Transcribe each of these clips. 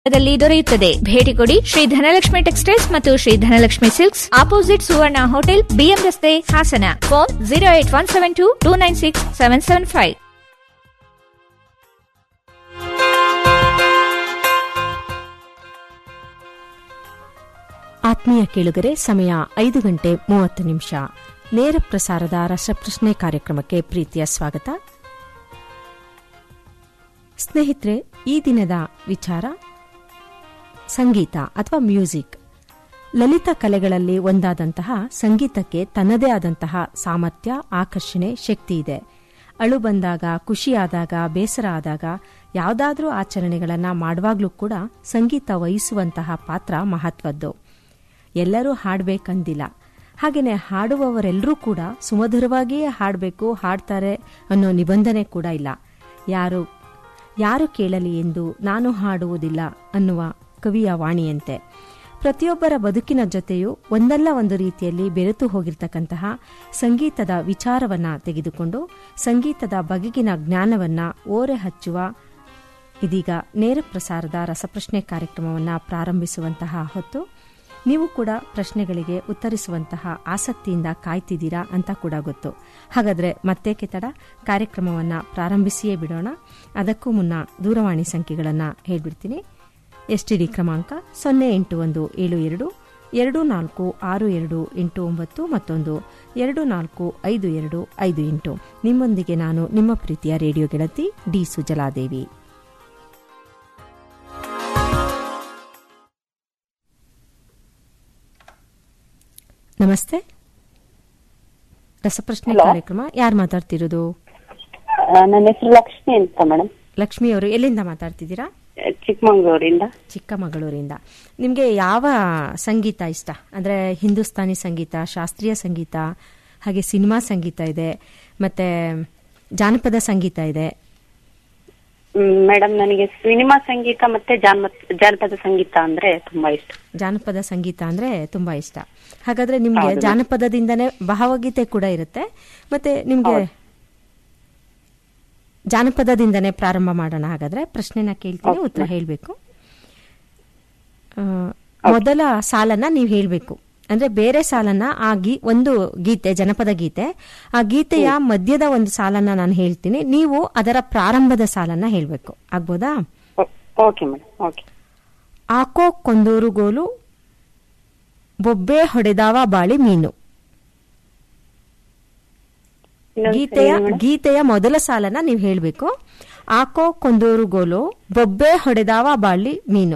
ದಲ್ಲಿ ದೊರೆಯುತ್ತದೆ ಭೇಟಿ ಕೊಡಿ ಶ್ರೀ ಧನಲಕ್ಷ್ಮಿ ಟೆಕ್ಸ್ಟೈಲ್ಸ್ ಮತ್ತು Shri Dhanalakshmi silks opposite Suvarna hotel BM ರಸ್ತೆ Hassan phone zero eight one seven two two nine six seven seven five ಆತ್ಮೀಯ ಕೇಳುಗರೆ ಸಮಯ ಐದು ಗಂಟೆ ಮೂವತ್ತು ನಿಮಿಷ ನೇರ ಪ್ರಸಾರದ ರಸಪ್ರಶ್ನೆ ಕಾರ್ಯಕ್ರಮಕ್ಕೆ ಪ್ರೀತಿಯ ಸ್ವಾಗತ ಸ್ನೇಹಿತರೆ ಈ ದಿನದ ವಿಚಾರ ಸಂಗೀತ ಅಥವಾ ಮ್ಯೂಸಿಕ್ ಲಲಿತ ಕಲೆಗಳಲ್ಲಿ ಒಂದಾದಂತಹ ಸಂಗೀತಕ್ಕೆ ತನ್ನದೇ ಆದಂತಹ ಸಾಮರ್ಥ್ಯ ಆಕರ್ಷಣೆ ಶಕ್ತಿ ಇದೆ ಅಳು ಬಂದಾಗ ಖುಷಿಯಾದಾಗ ಬೇಸರ ಆದಾಗ ಯಾವುದಾದ್ರೂ ಆಚರಣೆಗಳನ್ನು ಮಾಡುವಾಗಲೂ ಕೂಡ ಸಂಗೀತ ವಹಿಸುವಂತಹ ಪಾತ್ರ ಮಹತ್ವದ್ದು ಎಲ್ಲರೂ ಹಾಡಬೇಕಂದಿಲ್ಲ ಹಾಗೆಯೇ ಹಾಡುವವರೆಲ್ಲರೂ ಕೂಡ ಸುಮಧುರವಾಗಿಯೇ ಹಾಡಬೇಕು ಹಾಡ್ತಾರೆ ಅನ್ನೋ ನಿಬಂಧನೆ ಕೂಡ ಇಲ್ಲ ಯಾರು ಯಾರು ಕೇಳಲಿ ಎಂದು ನಾನು ಹಾಡುವುದಿಲ್ಲ ಅನ್ನುವ ಕವಿಯ ವಾಣಿಯಂತೆ ಪ್ರತಿಯೊಬ್ಬರ ಬದುಕಿನ ಜೊತೆಯೂ ಒಂದಲ್ಲ ಒಂದು ರೀತಿಯಲ್ಲಿ ಬೆರೆತು ಹೋಗಿರ್ತಕ್ಕಂತಹ ಸಂಗೀತದ ವಿಚಾರವನ್ನ ತೆಗೆದುಕೊಂಡು ಸಂಗೀತದ ಬಗೆಗಿನ ಜ್ಞಾನವನ್ನ ಓರೆ ಹಚ್ಚುವ ಇದೀಗ ನೇರ ಪ್ರಸಾರದ ರಸಪ್ರಶ್ನೆ ಕಾರ್ಯಕ್ರಮವನ್ನು ಪ್ರಾರಂಭಿಸುವಂತಹ ಹೊತ್ತು ನೀವು ಕೂಡ ಪ್ರಶ್ನೆಗಳಿಗೆ ಉತ್ತರಿಸುವಂತಹ ಆಸಕ್ತಿಯಿಂದ ಕಾಯ್ತಿದ್ದೀರಾ ಅಂತ ಕೂಡ ಗೊತ್ತು ಹಾಗಾದ್ರೆ ಮತ್ತೆ ಕೆತ್ತಡ ಕಾರ್ಯಕ್ರಮವನ್ನು ಪ್ರಾರಂಭಿಸಿಯೇ ಬಿಡೋಣ ಅದಕ್ಕೂ ಮುನ್ನ ದೂರವಾಣಿ ಸಂಖ್ಯೆಗಳನ್ನು ಹೇಳ್ಬಿಡ್ತೀನಿ ಎಸ್ ಟಿ ಡಿ ಕ್ರಮಾಂಕ ಸೊನ್ನೆ ಎಂಟು ಒಂದು ಏಳು ಎರಡು ಎರಡು ನಾಲ್ಕು ಆರು ಎರಡು ಎಂಟು ಒಂಬತ್ತು ಮತ್ತೊಂದು ಎರಡು ನಾಲ್ಕು ಐದು ಎರಡು ಐದು ಎಂಟು ನಿಮ್ಮೊಂದಿಗೆ ನಾನು ನಿಮ್ಮ ಪ್ರೀತಿಯ ರೇಡಿಯೋ ಗೆಳತಿ ಡಿ ಸುಜಲಾದೇವಿ ನಮಸ್ತೆ ರಸಪ್ರಶ್ನೆ Hello. ಕಾರ್ಯಕ್ರಮ ಯಾರು ಮಾತಾಡ್ತಿರೋದು ಆ, ನನ್ನ ಹೆಸರು ಲಕ್ಷ್ಮಿ ಅಂತ ಮೇಡಮ್ ಲಕ್ಷ್ಮಿ ಅವರು ಎಲ್ಲಿಂದ ಮಾತಾಡ್ತಿದ್ದೀರಾ ಚಿಕ್ಕಮಂಗ್ಳೂರಿಂದ ಚಿಕ್ಕಮಗಳೂರಿಂದ ನಿಮಗೆ ಯಾವ ಸಂಗೀತ ಇಷ್ಟ ಅಂದ್ರೆ ಹಿಂದೂಸ್ತಾನಿ ಸಂಗೀತ ಶಾಸ್ತ್ರೀಯ ಸಂಗೀತ ಹಾಗೆ ಸಿನಿಮಾ ಸಂಗೀತ ಇದೆ ಮತ್ತೆ ಜಾನಪದ ಸಂಗೀತ ಇದೆ ಮೇಡಮ್ ನನಗೆ ಸಿನಿಮಾ ಸಂಗೀತ ಮತ್ತೆ ಜಾನಪದ ಜಾನಪದ ಸಂಗೀತ ಅಂದ್ರೆ ತುಂಬಾ ಇಷ್ಟ ಜಾನಪದ ಸಂಗೀತ ಅಂದ್ರೆ ತುಂಬಾ ಇಷ್ಟ ಹಾಗಾದ್ರೆ ನಿಮ್ಗೆ ಹೌದು. ಜಾನಪದದಿಂದನೇ ಭಾವಗೀತೆ ಕೂಡ ಇರುತ್ತೆ ಮತ್ತೆ ನಿಮ್ಗೆ ಹೌದು. ಜಾನಪದದಿಂದನೇ ಪ್ರಾರಂಭ ಮಾಡೋಣ ಹಾಗಾದ್ರೆ ಪ್ರಶ್ನೆನ ಕೇಳ್ತೀನಿ Okay. ಉತ್ತರ ಹೇಳ್ಬೇಕು ಆ, ಮೊದಲ ಸಾಲನ್ನ ನೀವು ಹೇಳ್ಬೇಕು ಅಂದ್ರೆ ಬೇರೆ ಸಾಲನ್ನ ಆ ಗೀ ಒಂದು ಗೀತೆ ಜನಪದ ಗೀತೆ ಆ ಗೀತೆಯ ಮಧ್ಯದ ಒಂದು ಸಾಲನ್ನ ನಾನು ಹೇಳ್ತೀನಿ ನೀವು ಅದರ ಪ್ರಾರಂಭದ ಸಾಲನ್ನ ಹೇಳ್ಬೇಕು ಆಗ್ಬೋದಾ ಓಕೆ ಮೇಡಮ್ ಓಕೆ ಆಕೋ ಕೊಂದೂರುಗೋಲು ಬೊಬ್ಬೆ ಹೊಡೆದಾವ ಬಾಳಿ ಮೀನು ಗೀತೆಯ ಗೀತೆಯ ಮೊದಲ ಸಾಲನ್ನ ನೀವು ಹೇಳ್ಬೇಕು ಆಕೋ ಕೊಂದೂರುಗೋಲು ಬೊಬ್ಬೆ ಹೊಡೆದಾವ ಬಾಳಿ ಮೀನು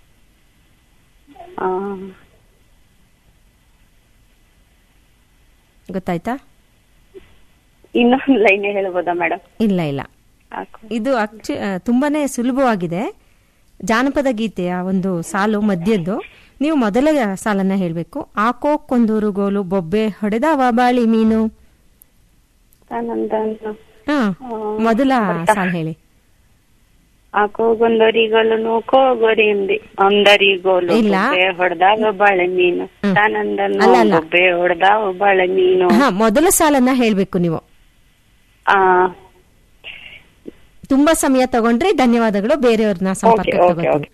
ಗೊತ್ತಾಯ್ತಾ ಇನ್ನೊಂದು ಲೈನ್ ಹೇಳ್ಬೋದಾ ಮೇಡಮ್ ಇಲ್ಲ ಇಲ್ಲ ಇದು actu- ಆ, ತುಂಬಾನೇ ಸುಲಭವಾಗಿದೆ ಜಾನಪದ ಗೀತೆಯ ಒಂದು ಸಾಲು ಮಧ್ಯದ್ದು ನೀವು ಮೊದಲ ಸಾಲನ್ನ ಹೇಳ್ಬೇಕು ಆಕೋ ಕೊಂದೂರುಗೋಲು ಬೊಬ್ಬೆ ಹೊಡೆದಾವ ಬಾಳಿ ಮೀನು ಹಾ ಮೊದಲ ಸಾಲು ಹೇಳಿ ಆಕೋ ಗೊಂದರಿಗೋಲು ನೂಕೋ ಗೊರಿಂದಿ ಒಂದರಿಗೋಲು ಇಲ್ಲ. ಬೊಬ್ಬೆ ಹೊಡೆದಾಗ ಬಾಳೆ ಮೀನು ಹ್ಮ್. ತಾನಂದನು ಅಲ್ಲ, ಅಲ್ಲ. ಬೊಬ್ಬೆ ಹೊಡೆದಾವ ಬಾಳೆ ಮೀನು ಹಾ ಮೊದಲ ಸಾಲನ್ನ ಹೇಳ್ಬೇಕು ನೀವು ಆ ತುಂಬಾ ಸಮಯ ತಗೊಂಡ್ರೆ ಧನ್ಯವಾದಗಳು ಬೇರೆಯವ್ರನ್ನ ಸಂಪರ್ಕ ಓಕೆ, ಓಕೆ, ತಗೋತೀನಿ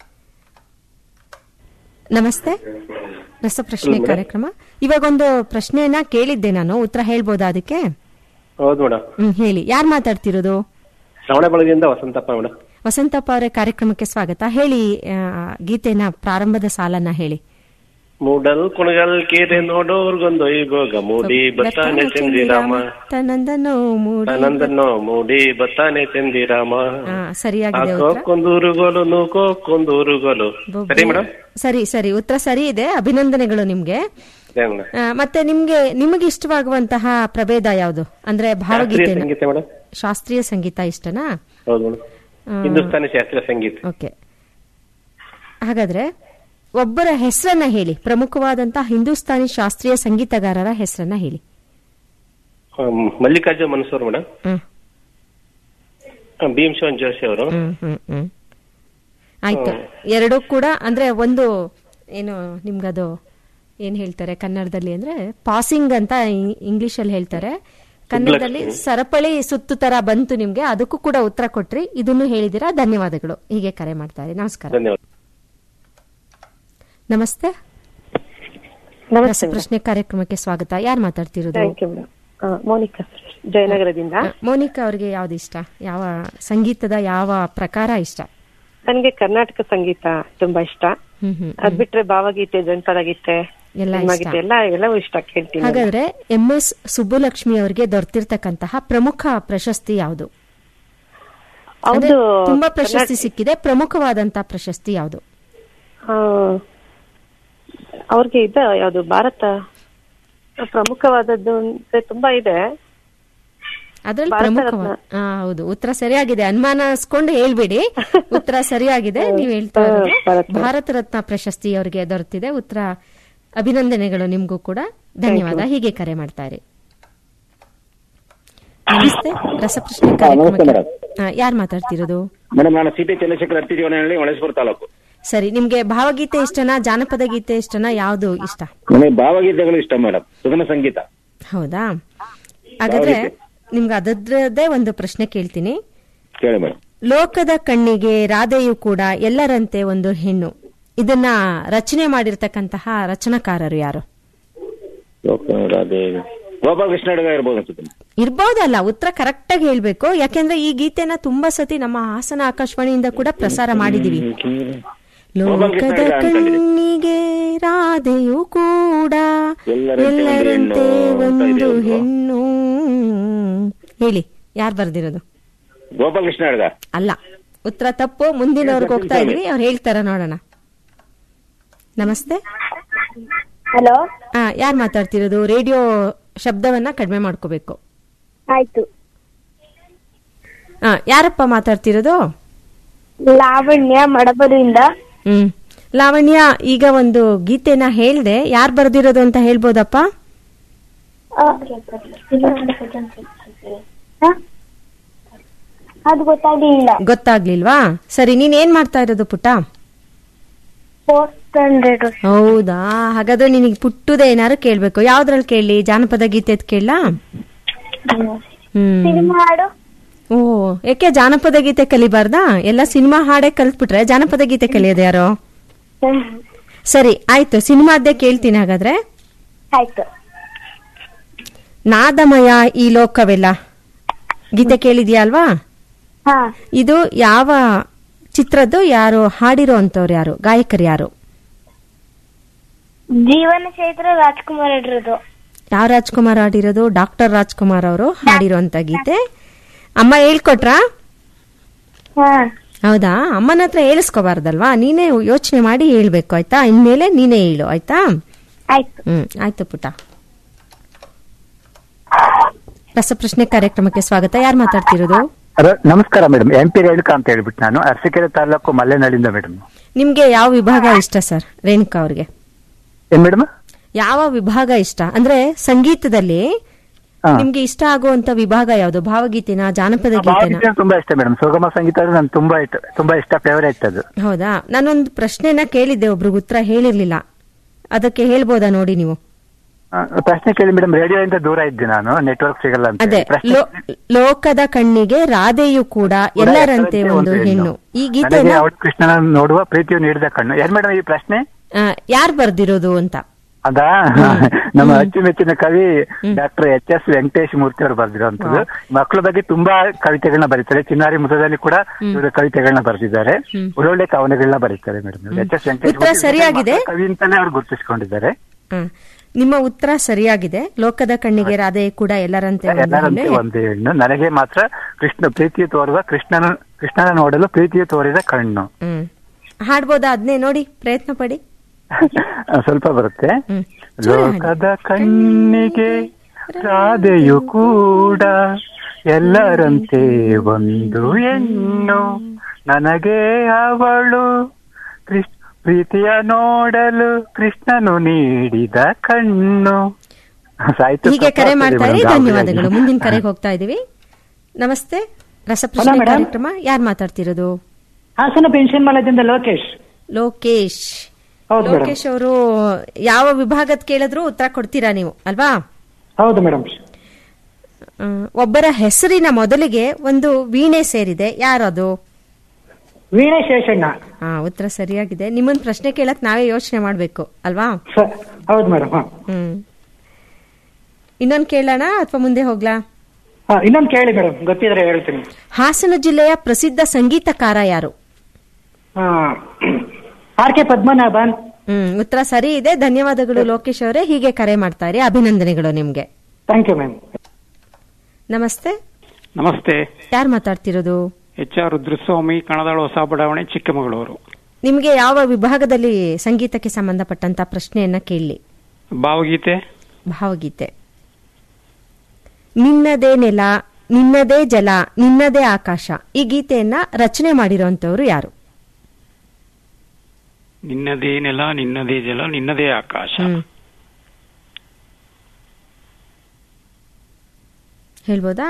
ನಮಸ್ತೆ ರಸಪ್ರಶ್ನೆ ಕಾರ್ಯಕ್ರಮ ಇವಾಗೊಂದು ಪ್ರಶ್ನೆಯನ್ನ ಕೇಳಿದ್ದೆ ನಾನು ಉತ್ತರ ಹೇಳ್ಬೋದಾ ಅದಕ್ಕೆ ಹೌದು ಮೇಡಮ್ ಹ್ಮ್ ಹೇಳಿ ಯಾರು ಮಾತಾಡ್ತಿರೋದು ಶ್ರವಣಬೆಳಗಿಂದ ವಸಂತಪ್ಪ ಮೇಡಮ್ ವಸಂತಪ್ಪ ಅವರೇ ಕಾರ್ಯಕ್ರಮಕ್ಕೆ ಸ್ವಾಗತ ಹೇಳಿ ಆ, ಗೀತೆನ ಪ್ರಾರಂಭದ ಸಾಲನ್ನ ಹೇಳಿ ಮೂಡಲ್ ಕುಣಗಲ್ ಕೇರೆ ನೋಡೋರ್ಗೊಂದು ಇವಾಗ ಮೂಡಿ ಬತ್ತಾನೆ ಚಂದಿರಾಮ ತನ್ನಂದನು ಮೂಡಿ ಆನಂದನೋ ಮೂಡಿ ಬತ್ತಾನೆ ಚಂದಿರಾಮ ಆ, ಸರಿಯಾಗಿದೆ ಹಾಕೋ ಉತ್ತರ ಕೊಂದೂರುಗೋಲು ನೂಕೋ ಕೊಂದೂರುಗೋಲು ಬೊಬ್ಬೆ- ಸರಿ ಮೇಡಮ್ ಸರಿ ಸರಿ ಉತ್ತರ ಸರಿ ಇದೆ ಅಭಿನಂದನೆಗಳು ನಿಮ್ಗೆ ಅದೇ ಮೇಡಮ್ ಆ, ಮತ್ತೆ ನಿಮ್ಗೆ ನಿಮಗೆ ಇಷ್ಟವಾಗುವಂತಹ ಪ್ರಭೇದ ಯಾವುದು ಅಂದ್ರೆ ಶಾಸ್ತ್ರೀಯ ಭಾವಗೀತೆ ಸಂಗೀತ ಮೇಡಮ್ ಶಾಸ್ತ್ರೀಯ ಸಂಗೀತ ಇಷ್ಟನಾ ಹೌದು ಮೇಡಮ್ ಹಿಂದೂಸ್ತಾನಿ ಶಾಸ್ತ್ರೀಯ ಸಂಗೀತ ಓಕೆ ಹಾಗಾದ್ರೆ ಒಬ್ಬರ ಹೆಸರನ್ನ ಹೇಳಿ ಪ್ರಮುಖವಾದಂತಹ ಹಿಂದೂಸ್ತಾನಿ ಶಾಸ್ತ್ರೀಯ ಸಂಗೀತಗಾರರ ಹೆಸರನ್ನ ಹೇಳಿ ಹ್ಮ್, ಮಲ್ಲಿಕಾರ್ಜುನ್ ಮನ್ಸೂರ್ ಮೇಡಮ್ ಹ್ಮ್ ಭೀಮಶಿವನ್ ಜೋಶಿ ಅವರು ಹ್ಮ್ ಹ್ಮ್ ಹ್ಮ್ ಆಯ್ತು ಎರಡೂ ಕೂಡ ಅಂದ್ರೆ ಒಂದು ಏನು ನಿಮ್ಗದು ಏನ್ ಹೇಳ್ತಾರೆ ಕನ್ನಡದಲ್ಲಿ ಅಂದ್ರೆ ಪಾಸಿಂಗ್ ಅಂತ ಇಂಗ್ಲಿಷ್ ಅಲ್ಲಿ ಹೇಳ್ತಾರೆ ಕನ್ನಡದಲ್ಲಿ ಸರಪಳಿ ಸುತ್ತು ತರ ಬಂತು ನಿಮ್ಗೆ ಅದಕ್ಕೂ ಕೂಡ ಉತ್ತರ ಕೊಟ್ರಿ ಇದನ್ನು ಹೇಳಿದಿರಾ ಧನ್ಯವಾದಗಳು ಹೀಗೆ ಕರೆ ಮಾಡ್ತಾರೆ ನಮಸ್ಕಾರ ಧನ್ಯವಾದ ನಮಸ್ತೆ ನಮಸ್ತೆ ಪ್ರಶ್ನೆ ಕಾರ್ಯಕ್ರಮಕ್ಕೆ ಸ್ವಾಗತ ಯಾರು ಮಾತಾಡ್ತಿರೋದು thank you madam Monica Suresh ಜಯನಗರದಿಂದ ಆ, ಮೋನಿಕಾ ಅವ್ರಿಗೆ ಯಾವ್ದು ಇಷ್ಟ ಯಾವ ಸಂಗೀತದ ಯಾವ ಪ್ರಕಾರ ಇಷ್ಟ ನನಗೆ ಕರ್ನಾಟಕ ಸಂಗೀತ ತುಂಬಾ ಇಷ್ಟ ಹ್ಮ್ ಹ್ಮ್ ಅದ್ ಬಿಟ್ರೆ ಭಾವಗೀತೆ ಜನಪದ ಗೀತೆ ಎಲ್ಲ ಸಿನಿಮಾ ಇಷ್ಟ. ಗೀತೆ ಎಲ್ಲ ಎಲ್ಲವೂ ಇಷ್ಟ ಕೇಳ್ತೀನಿ ಹಾಗಾದ್ರೆ ಎಂ ಎಸ್ ಸುಬ್ಬುಲಕ್ಷ್ಮಿ ಅವರಿಗೆ ದೊರೆತಿರ್ತಕ್ಕಂತಹ ಪ್ರಮುಖ ಪ್ರಶಸ್ತಿ ಯಾವುದು ಅಂದ್ರೆ ಹೌದು ತುಂಬಾ ಪ್ರಶಸ್ತಿ ಸಿಕ್ಕಿದೆ ಪ್ರಮುಖವಾದಂತಹ ಪ್ರಶಸ್ತಿ ಯಾವುದು ಆ, ಅವ್ರಿಗೆ ಇದ ಯಾವ್ದು ಭಾರತ ಪ್ರಮುಖವಾದದ್ದು ಅಂದ್ರೆ ತುಂಬಾ ಇದೆ ಅದ್ರಲ್ಲಿ ಭಾರತ ಪ್ರಮುಖವಾದ ಆ, ಹೌದು ಉತ್ತರ ಸರಿಯಾಗಿದೆ ಅನುಮಾನಿಸ್ಕೊಂಡು ಹೇಳ್ಬೇಡಿ ಉತ್ತರ ಸರಿಯಾಗಿದೆ ನೀವು ಹೇಳ್ತಾ ಇರೋದು ಭಾರತ. ಭಾರತ ರತ್ನ ಪ್ರಶಸ್ತಿ ಅವರಿಗೆ ದೊರೆತಿದೆ ಉತ್ತರ ಅಭಿನಂದನೆಗಳು ನಿಮ್ಗೂ ಕೂಡ ಧನ್ಯವಾದ ಹೀಗೆ ಕರೆ ಮಾಡ್ತಾ ಇರಿ ನಮಸ್ತೆ ರಸಪ್ರಶ್ನೆ ಕಾರ್ಯಕ್ರಮಕ್ಕೆ ಯಾರು ಮಾತಾಡ್ತಿರೋದು ಮೇಡಮ್ ನಾನು ಸಿಟಿ ಚಂದ್ರಶೇಖರ್ ಹತ್ತಿಜೀವನಹಳ್ಳಿ ಹೊಳಸ್ಪುರ ತಾಲೂಕು ಸರಿ ನಿಮ್ಗೆ ಭಾವಗೀತೆ ಇಷ್ಟನಾ ಜಾನಪದ ಗೀತೆ ಇಷ್ಟನಾ ಯಾವುದು ಇಷ್ಟ ನನಗೆ ಭಾವಗೀತೆಗಳು ಇಷ್ಟ ಮೇಡಮ್ ಸುಗಮ ಸಂಗೀತ ಹೌದಾ ಹಾಗಾದ್ರೆ ನಿಮ್ಗೆ ಅದರದ್ದೇ ಒಂದು ಪ್ರಶ್ನೆ ಕೇಳ್ತೀನಿ ಕೇಳಿ ಮೇಡಮ್ ಲೋಕದ ಕಣ್ಣಿಗೆ ರಾಧೆಯು ಕೂಡ ಎಲ್ಲರಂತೆ ಒಂದು ಹೆಣ್ಣು ಇದನ್ನ ರಚನೆ ಮಾಡಿರ್ತಕ್ಕಂತಹ ರಚನಾಕಾರರು ಯಾರು ಅದೇ ಗೋಪಾಲ ಕೃಷ್ಣ ಅಡುಗ ಇರ್ಬೋದು ಅನ್ಸುತ್ತೆ ಇರ್ಬೋದಲ್ಲ ಉತ್ತರ ಕರೆಕ್ಟ್ ಆಗಿ ಹೇಳ್ಬೇಕು ಯಾಕೆಂದ್ರೆ ಈ ಗೀತೆನ ತುಂಬಾ ಸತಿ ನಮ್ಮ ಹಾಸನ ಆಕಾಶವಾಣಿಯಿಂದ ಕೂಡ ಪ್ರಸಾರ ಮಾಡಿದೀವಿ ಲೋಕದ ಕಣ್ಣಿಗೆ ರಾಧೆಯು ಕೂಡ ಎಲ್ಲರಂತೆ ಒಂದು ಎಲ್ಲರಂತೆ ಹೆಣ್ಣು ಅಂತ ಒಂದು ಇದೆಯಲ್ವಾ? ಹೆಣ್ಣು ಹೇಳಿ ಯಾರು ಬರ್ದಿರೋದು ಗೋಪಾಲ ಕೃಷ್ಣ ಅಡುಗ ಅಲ್ಲ ಉತ್ತರ ತಪ್ಪು ಮುಂದಿನವ್ರಿಗೆ ಹೋಗ್ತಾ ಇದೀವಿ ಅವ್ರು ಹೇಳ್ತಾರ ನೋಡೋಣ ನಮಸ್ತೆ ಹಲೋ ಆ ಯಾರು ಮಾತಾಡ್ತಿರೋದು ರೇಡಿಯೋ ಶಬ್ದವನ್ನ ಕಡಿಮೆ ಮಾಡ್ಕೋಬೇಕು ಆಯ್ತು ಆ ಯಾರಪ್ಪ ಮಾತಾಡ್ತಿರೋದು ಲಾವಣ್ಯ ಮಡಬರಿಂದ ಹ್ಮ್ ಲಾವಣ್ಯ ಈಗ ಒಂದು ಗೀತೆನ ಹೇಳ್ದೆ ಯಾರು ಬರ್ದಿರೋದು ಅಂತ ಹೇಳ್ಬೋದಪ್ಪ ಆ, ಹ? ಅದು ಗೊತ್ತಾಗ್ಲಿಲ್ಲ ಗೊತ್ತಾಗ್ಲಿಲ್ವಾ ಸರಿ ನೀನ್ ಏನ್ ಮಾಡ್ತಾ ಇರೋದು ಪುಟ್ಟ ಫೋರ್ತ್ ಹಂಡ್ರೆಡ್ ಹೌದಾ ಹಾಗಾದ್ರೆ ನಿನಗೆ ಪುಟ್ಟದ ಏನಾರು ಕೇಳ್ಬೇಕು ಯಾವ್ದ್ರಲ್ಲಿ ಕೇಳಿ ಜಾನಪದ ಗೀತೆ ಕೇಳಲಾ ಹ್ಮ್ ಸಿನಿಮಾ ಹಾಡು ಓ ಯಾಕೆ ಜಾನಪದ ಗೀತೆ ಕಲಿಬಾರ್ದಾ ಎಲ್ಲ ಸಿನಿಮಾ ಹಾಡೇ ಕಲ್ತ್ಬಿಟ್ರೆ ಜಾನಪದ ಗೀತೆ ಕಲಿಯೋದು ಯಾರು ಸರಿ ಆಯ್ತು ಸಿನಿಮಾದ್ದೇ ಕೇಳ್ತೀನಿ ಹಾಗಾದ್ರೆ ಆಯ್ತು ನಾದಮಯ ಈ ಲೋಕವೆಲ್ಲ ಗೀತೆ ಕೇಳಿದ್ಯಾ ಅಲ್ವಾ ಹಾ ಇದು ಯಾವ ಚಿತ್ರದ್ದು ಯಾರು ಹಾಡಿರೋ ಅಂತವ್ರು ಯಾರು ಗಾಯಕರು ಯಾರು ಜೀವನ ಚೈತ್ರ ರಾಜ್ಕುಮಾರ್ ಹಿಡ್ರದು ಯಾವ ರಾಜ್ಕುಮಾರ್ ಹಾಡಿರೋದು ಡಾಕ್ಟರ್ ರಾಜ್ಕುಮಾರ್ ಅವರು ಹಾಡಿರೋಂತ ಗೀತೆ ಅಮ್ಮ ಹೇಳ್ಕೊಟ್ರಾ ಹಾ ಹೌದಾ ಅಮ್ಮನ ಹತ್ರ ಹೇಳಿಸ್ಕೋಬಾರ್ದಲ್ವಾ ನೀನೇ ಯೋಚನೆ ಮಾಡಿ ಹೇಳ್ಬೇಕು ಆಯ್ತಾ ಇನ್ಮೇಲೆ ನೀನೇ ಹೇಳು ಆಯ್ತಾ ಆಯ್ತು ಹ್ಮ್ ಆಯ್ತು ಪುಟ್ಟ ರಸಪ್ರಶ್ನೆ ಕಾರ್ಯಕ್ರಮಕ್ಕೆ ಸ್ವಾಗತ ಯಾರು ಮಾತಾಡ್ತಿರೋದು ಹಲೋ ನಮಸ್ಕಾರ ಮೇಡಮ್ ಎಂ ಪಿ ರೇಣುಕಾ ಅಂತ ಹೇಳ್ಬಿಟ್ಟು ನಾನು ಅರಸೀಕೆರೆ ತಾಲೂಕು ಮಲೆನಾಡಿಂದ ಮೇಡಮ್ ನಿಮ್ಗೆ ಯಾವ ವಿಭಾಗ ಇಷ್ಟ ಸರ್ ರೇಣುಕಾ ಅವ್ರಿಗೆ ಏನ್ ಮೇಡಮ್ ಯಾವ ವಿಭಾಗ ಇಷ್ಟ ಅಂದ್ರೆ ಸಂಗೀತದಲ್ಲಿ ಹಾ. ನಿಮ್ಗೆ ಇಷ್ಟ ಆಗುವಂತ ವಿಭಾಗ ಯಾವುದು ಭಾವಗೀತೆನ ಜಾನಪದ ಗೀತೆನ ಭಾವಗೀತೆ ತುಂಬಾ ಇಷ್ಟ ಮೇಡಮ್ ಸುಗಮ ಸಂಗೀತ ಅಂದ್ರೆ ನನ್ಗೆ ತುಂಬಾ ಇಷ್ಟ ತುಂಬಾ ಇಷ್ಟ ಫೇವರೇಟ್ ಅದು ಹೌದಾ ನಾನೊಂದು ಪ್ರಶ್ನೆನ ಕೇಳಿದ್ದೆ ಒಬ್ರಿಗೆ ಉತ್ತರ ಹೇಳಿರ್ಲಿಲ್ಲ ಅದಕ್ಕೆ ಹೇಳ್ಬೋದಾ ನೋಡಿ ನೀವು ಆ, ಪ್ರಶ್ನೆ ಕೇಳಿ ಮೇಡಮ್ ರೇಡಿಯೋ ಇಂದ ದೂರ ಇದ್ದೆ ನಾನು ನೆಟ್ವರ್ಕ್ ಸಿಗಲ್ಲ ಅಂತ ಅದೇ ಹೇಳಿ. ಪ್ರಶ್ನೆ ಲೋ- ಲೋಕದ ಕಣ್ಣಿಗೆ ರಾಧೆಯು ಕೂಡ ಕೂಡ ಎಲ್ಲರಂತೆ ಒಂದು ಹೆಣ್ಣು ಈ ನನಗೆ ಗೀತೆನ ಅವಳು ಕೃಷ್ಣನ ನೋಡುವ ಪ್ರೀತಿಯು ನೀಡಿದ ಕಣ್ಣು ಏನ್ ಮೇಡಮ್ ಈ ಪ್ರಶ್ನೆ ಯಾರು ಬರ್ದಿರೋದು ಅಂತ ಅದಾ ನಮ್ಮ ಅಚ್ಚುಮೆಚ್ಚಿನ ಕವಿ doctor H S Venkatesh Murthy ಅವರು ಬರೆದಿರುವಂತದ್ದು ಮಕ್ಕಳ ಬಗ್ಗೆ ತುಂಬಾ ಕವಿತೆಗಳನ್ನ ಬರೀತಾರೆ ಚಿನ್ನಾರಿ ಮುಖದಲ್ಲಿ ಕೂಡ ಇವರು ಕವಿತೆಗಳನ್ನ ಬರೆದಿದ್ದಾರೆ ಒಳ್ಳೊಳ್ಳೆ ಕವನಗಳನ್ನ ಬರೀತಾರೆ ಮೇಡಮ್ ಎಚ್ ಎಸ್ ವೆಂಕಟೇಶ್ ಉತ್ತರ ಮೂರ್ತಿ ಸರಿಯಾಗಿದೆ. ಮಕ್ಕಳ ಕವಿ ಅಂತಾನೆ ಅವ್ರು ಗುರುತಿಸಿಕೊಂಡಿದ್ದಾರೆ ಹ. ನಿಮ್ಮ ಉತ್ತರ ಸರಿಯಾಗಿದೆ ಲೋಕದ ಕಣ್ಣಿಗೆ ರಾಧೆ ಕೂಡ ಎಲ್ಲರಂತೆ ಒಂದು ಎಲ್ಲರಂತೆ ಹೆಣ್ಣು. ಒಂದು ಹೆಣ್ಣು ನನಗೆ ಮಾತ್ರ ಕೃಷ್ಣ ಪ್ರೀತಿಯು ತೋರುವ ಕೃಷ್ಣನ ಕೃಷ್ಣನ ನೋಡಲು ಪ್ರೀತಿಯು ತೋರಿದ ಕಣ್ಣು ಹ್ಮ್ ಹಾಡ್ಬೋದಾ ಅದನ್ನೇ ನೋಡಿ ಪ್ರಯತ್ನ ಪಡಿ ಸ್ವಲ್ಪ ಬರುತ್ತೆ ಹ್ಮ್. ಚೂರು ಹಾಡಿ. ಲೋಕದ ಕಣ್ಣಿಗೆ ರಾಧೆಯು ಕೂಡ ಎಲ್ಲರಂತೆ ಒಂದು ಹೆಣ್ಣು ನನಗೆ ಅವಳು ಕೃಷ್ಣ ಪ್ರೀತಿಯ ನೋಡಲು ಕೃಷ್ಣನು ನೀಡಿದ ಕಣ್ಣು ಸಾಹಿತ್ಯ ಹೀಗೆ ಕರೆ ತಪ್ಪಾಗ್ತದೆ ಮಾಡ್ತಾ ಇರಿ ಮೇಡಮ್, ಧನ್ಯವಾದಗಳು ಗಾಬರಿಯಾಗಿ. ಮುಂದಿನ ಕರೆಗೆ ಹೋಗ್ತಾ ಇದೀವಿ ನಮಸ್ತೆ ರಸಪ್ರಶ್ನೆ ಮೇಡಮ್. ಕಾರ್ಯಕ್ರಮ ಯಾರು ಮಾತಾಡ್ತಿರೋದು ಹಾಸನ ಪೆನ್ಷನ್ ಮಲದಿಂದ ಲೋಕೇಶ್ ಲೋಕೇಶ್ ಹೌದು ಮೇಡಮ್ ಲೋಕೇಶ್ ಅವರು ಯಾವ ವಿಭಾಗದ ಕೇಳಿದ್ರು ಉತ್ತರ ಕೊಡ್ತೀರಾ ನೀವು ಅಲ್ವಾ ಹೌದು ಮೇಡಮ್ ಆ, ಒಬ್ಬರ ಹೆಸರಿನ ಮೊದಲಿಗೆ ಒಂದು ವೀಣೆ ಸೇರಿದೆ ಯಾರದು ವೀಣೆ ಶೇಷಣ್ಣ ಹಾ ಉತ್ತರ ಸರಿಯಾಗಿದೆ ನಿಮ್ಮನ್ ಪ್ರಶ್ನೆ ಕೇಳಕ್ ನಾವೇ ಯೋಚನೆ ಮಾಡ್ಬೇಕು ಅಲ್ವಾ ಸ- ಹೌದು ಮೇಡಮ್ ಹಾ ಹ್ಮ್ ಇನ್ನೊಂದ್ ಕೇಳೋಣ ಅಥವಾ ಮುಂದೆ ಹೋಗ್ಲಾ ಹಾ, ಇನ್ನೊಂದು ಕೇಳಿ ಮೇಡಮ್ ಗೊತ್ತಿದ್ರೆ ಹೇಳ್ತೀನಿ ಹಾಸನ ಜಿಲ್ಲೆಯ ಪ್ರಸಿದ್ಧ ಸಂಗೀತಕಾರ ಯಾರು ಆರ್ ಕೆ ಪದ್ಮನಾಭನ್ ಹ್ಮ್ ಉತ್ತರ ಸರಿ ಇದೆ ಧನ್ಯವಾದಗಳು ಲೋಕೇಶ್ ಅವರೇ ಹೀಗೆ ಕರೆ ಮಾಡ್ತಾ ಇರಿ ಅಭಿನಂದನೆಗಳು ನಿಮ್ಗೆ ಥ್ಯಾಂಕ್ ಯು ಮ್ಯಾಮ್ ನಮಸ್ತೆ ನಮಸ್ತೆ ಯಾರು ಮಾತಾಡ್ತಿರೋದು ಎಚ್ ಆರ್ ರುದ್ರಸ್ವಾಮಿ ಕಣದಾಳ ಹೊಸ ಬಡಾವಣೆ ಚಿಕ್ಕಮಗಳೂರು ನಿಮ್ಗೆ ಯಾವ ವಿಭಾಗದಲ್ಲಿ ಸಂಗೀತಕ್ಕೆ ಸಂಬಂಧಪಟ್ಟಂತ ಪ್ರಶ್ನೆಯನ್ನ ಕೇಳಿ ಭಾವಗೀತೆ ಭಾವಗೀತೆ ನಿನ್ನದೇ ನೆಲ ನಿನ್ನದೇ ಜಲ ನಿನ್ನದೇ ಆಕಾಶ ಈ ಗೀತೆಯನ್ನ ರಚನೆ ಮಾಡಿರೋಂಥವ್ರು ಯಾರು ನಿನ್ನದೇ ನೆಲ ನಿನ್ನದೇ ಜಲ ನಿನ್ನದೇ ಆಕಾಶ ಹೇಳ್ಬೋದಾ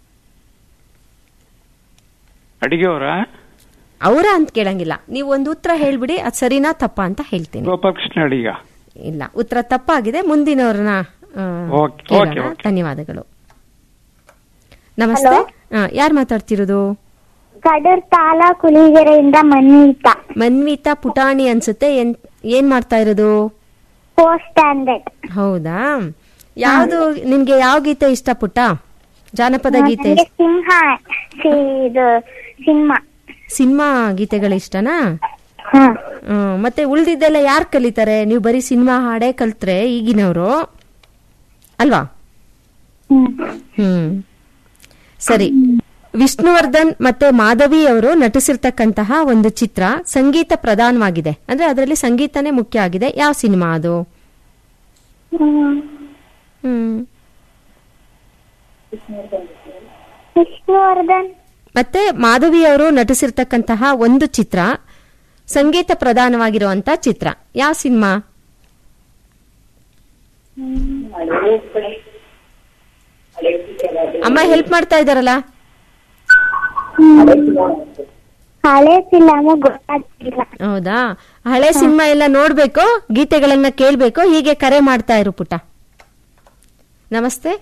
ಅಡಿಗೆಯವರ ಅವರ ಅಂತ ಕೇಳಂಗಿಲ್ಲ ನೀವು ಒಂದು ಉತ್ತರ ಹೇಳ್ಬಿಡಿ ಅದು ಸರಿನಾ ತಪ್ಪಾ ಅಂತ ಹೇಳ್ತೀನಿ ಗೋಪಾಲಕೃಷ್ಣ ಅಡಿಗ ಇಲ್ಲ ಉತ್ತರ ತಪ್ಪಾಗಿದೆ ಮುಂದಿನವ್ರನ್ನ ಆ, ಓಕೆ, ಕೇಳೋಣ. Okay, okay. ಧನ್ಯವಾದಗಳು ನಮಸ್ತೆ ಯಾರು ಮಾತಾಡ್ತಿರೋದು ಕಡೂರ್ ತಾಲೂಕು ಹುಲಿಗೆರೆಯಿಂದ ಮನ್ವಿತ ಮನ್ವಿತಾ ಪುಟಾಣಿ ಅನ್ಸುತ್ತೆ ಏನ್ ಏನ್ ಮಾಡ್ತಾ ಇರೋದು ಫೋರ್ತ್ ಸ್ಟ್ಯಾಂಡರ್ಡ್ ಹೌದಾ ಯಾವ್ದು ನಿನ್ಗೆ ಯಾವ ಗೀತೆ ಇಷ್ಟ ಪುಟ್ಟ ಜಾನಪದ ಗೀತೆ ನನಗೆ ಸಿಂಹ ಸಿ- ಇದು ಸಿನಿಮಾ ಸಿನಿಮಾ ಗೀತೆಗಳು ಇಷ್ಟನಾ ಹಾ ಹ್ಮ್, ಮತ್ತೆ ಉಳ್ದಿದ್ದೆಲ್ಲ ಯಾರು ಕಲಿತಾರೆ ನೀವು ಬರೀ ಸಿನಿಮಾ ಹಾಡೇ ಕಲ್ತ್ರೆ ಈಗಿನವರು ಅಲ್ವಾ ಹ್ಮ್ ಸರಿ ವಿಷ್ಣುವರ್ಧನ್ ಮತ್ತೆ ಮಾಧವಿ ಅವರು ನಟಿಸಿರ್ತಕ್ಕಂತಹ ಒಂದು ಚಿತ್ರ ಸಂಗೀತ ಪ್ರಧಾನವಾಗಿದೆ ಅಂದ್ರೆ ಅದರಲ್ಲಿ ಸಂಗೀತನೇ ಮುಖ್ಯ ಆಗಿದೆ ಯಾವ ಸಿನಿಮಾ ಅದು ಹ್ಮ್ ವಿಷ್ಣುವರ್ಧನ್ ಮತ್ತೆ ಮಾಧವಿ ಅವರು ನಟಿಸಿರ್ತಕ್ಕಂತಹ ಒಂದು ಚಿತ್ರ ಸಂಗೀತ ಪ್ರಧಾನವಾಗಿರುವಂತ ಚಿತ್ರ ಯಾವ ಸಿನಿಮಾ ಅಮ್ಮ ಹೆಲ್ಪ್ ಮಾಡ್ತಾ ಇದಾರಲ್ಲ ಹಳೆ ಫಿಲಮ್ ಗೊತ್ತಾಗ್ತಿಲ್ಲ ಹೌದಾ ಹಳೆ ಸಿನಿಮಾ ಎಲ್ಲ ನೋಡ್ಬೇಕು ಗೀತೆಗಳನ್ನ ಕೇಳ್ಬೇಕು ಹೀಗೆ ಕರೆ ಮಾಡ್ತಾ ಇರು ಪುಟ್ಟ ನಮಸ್ತೆ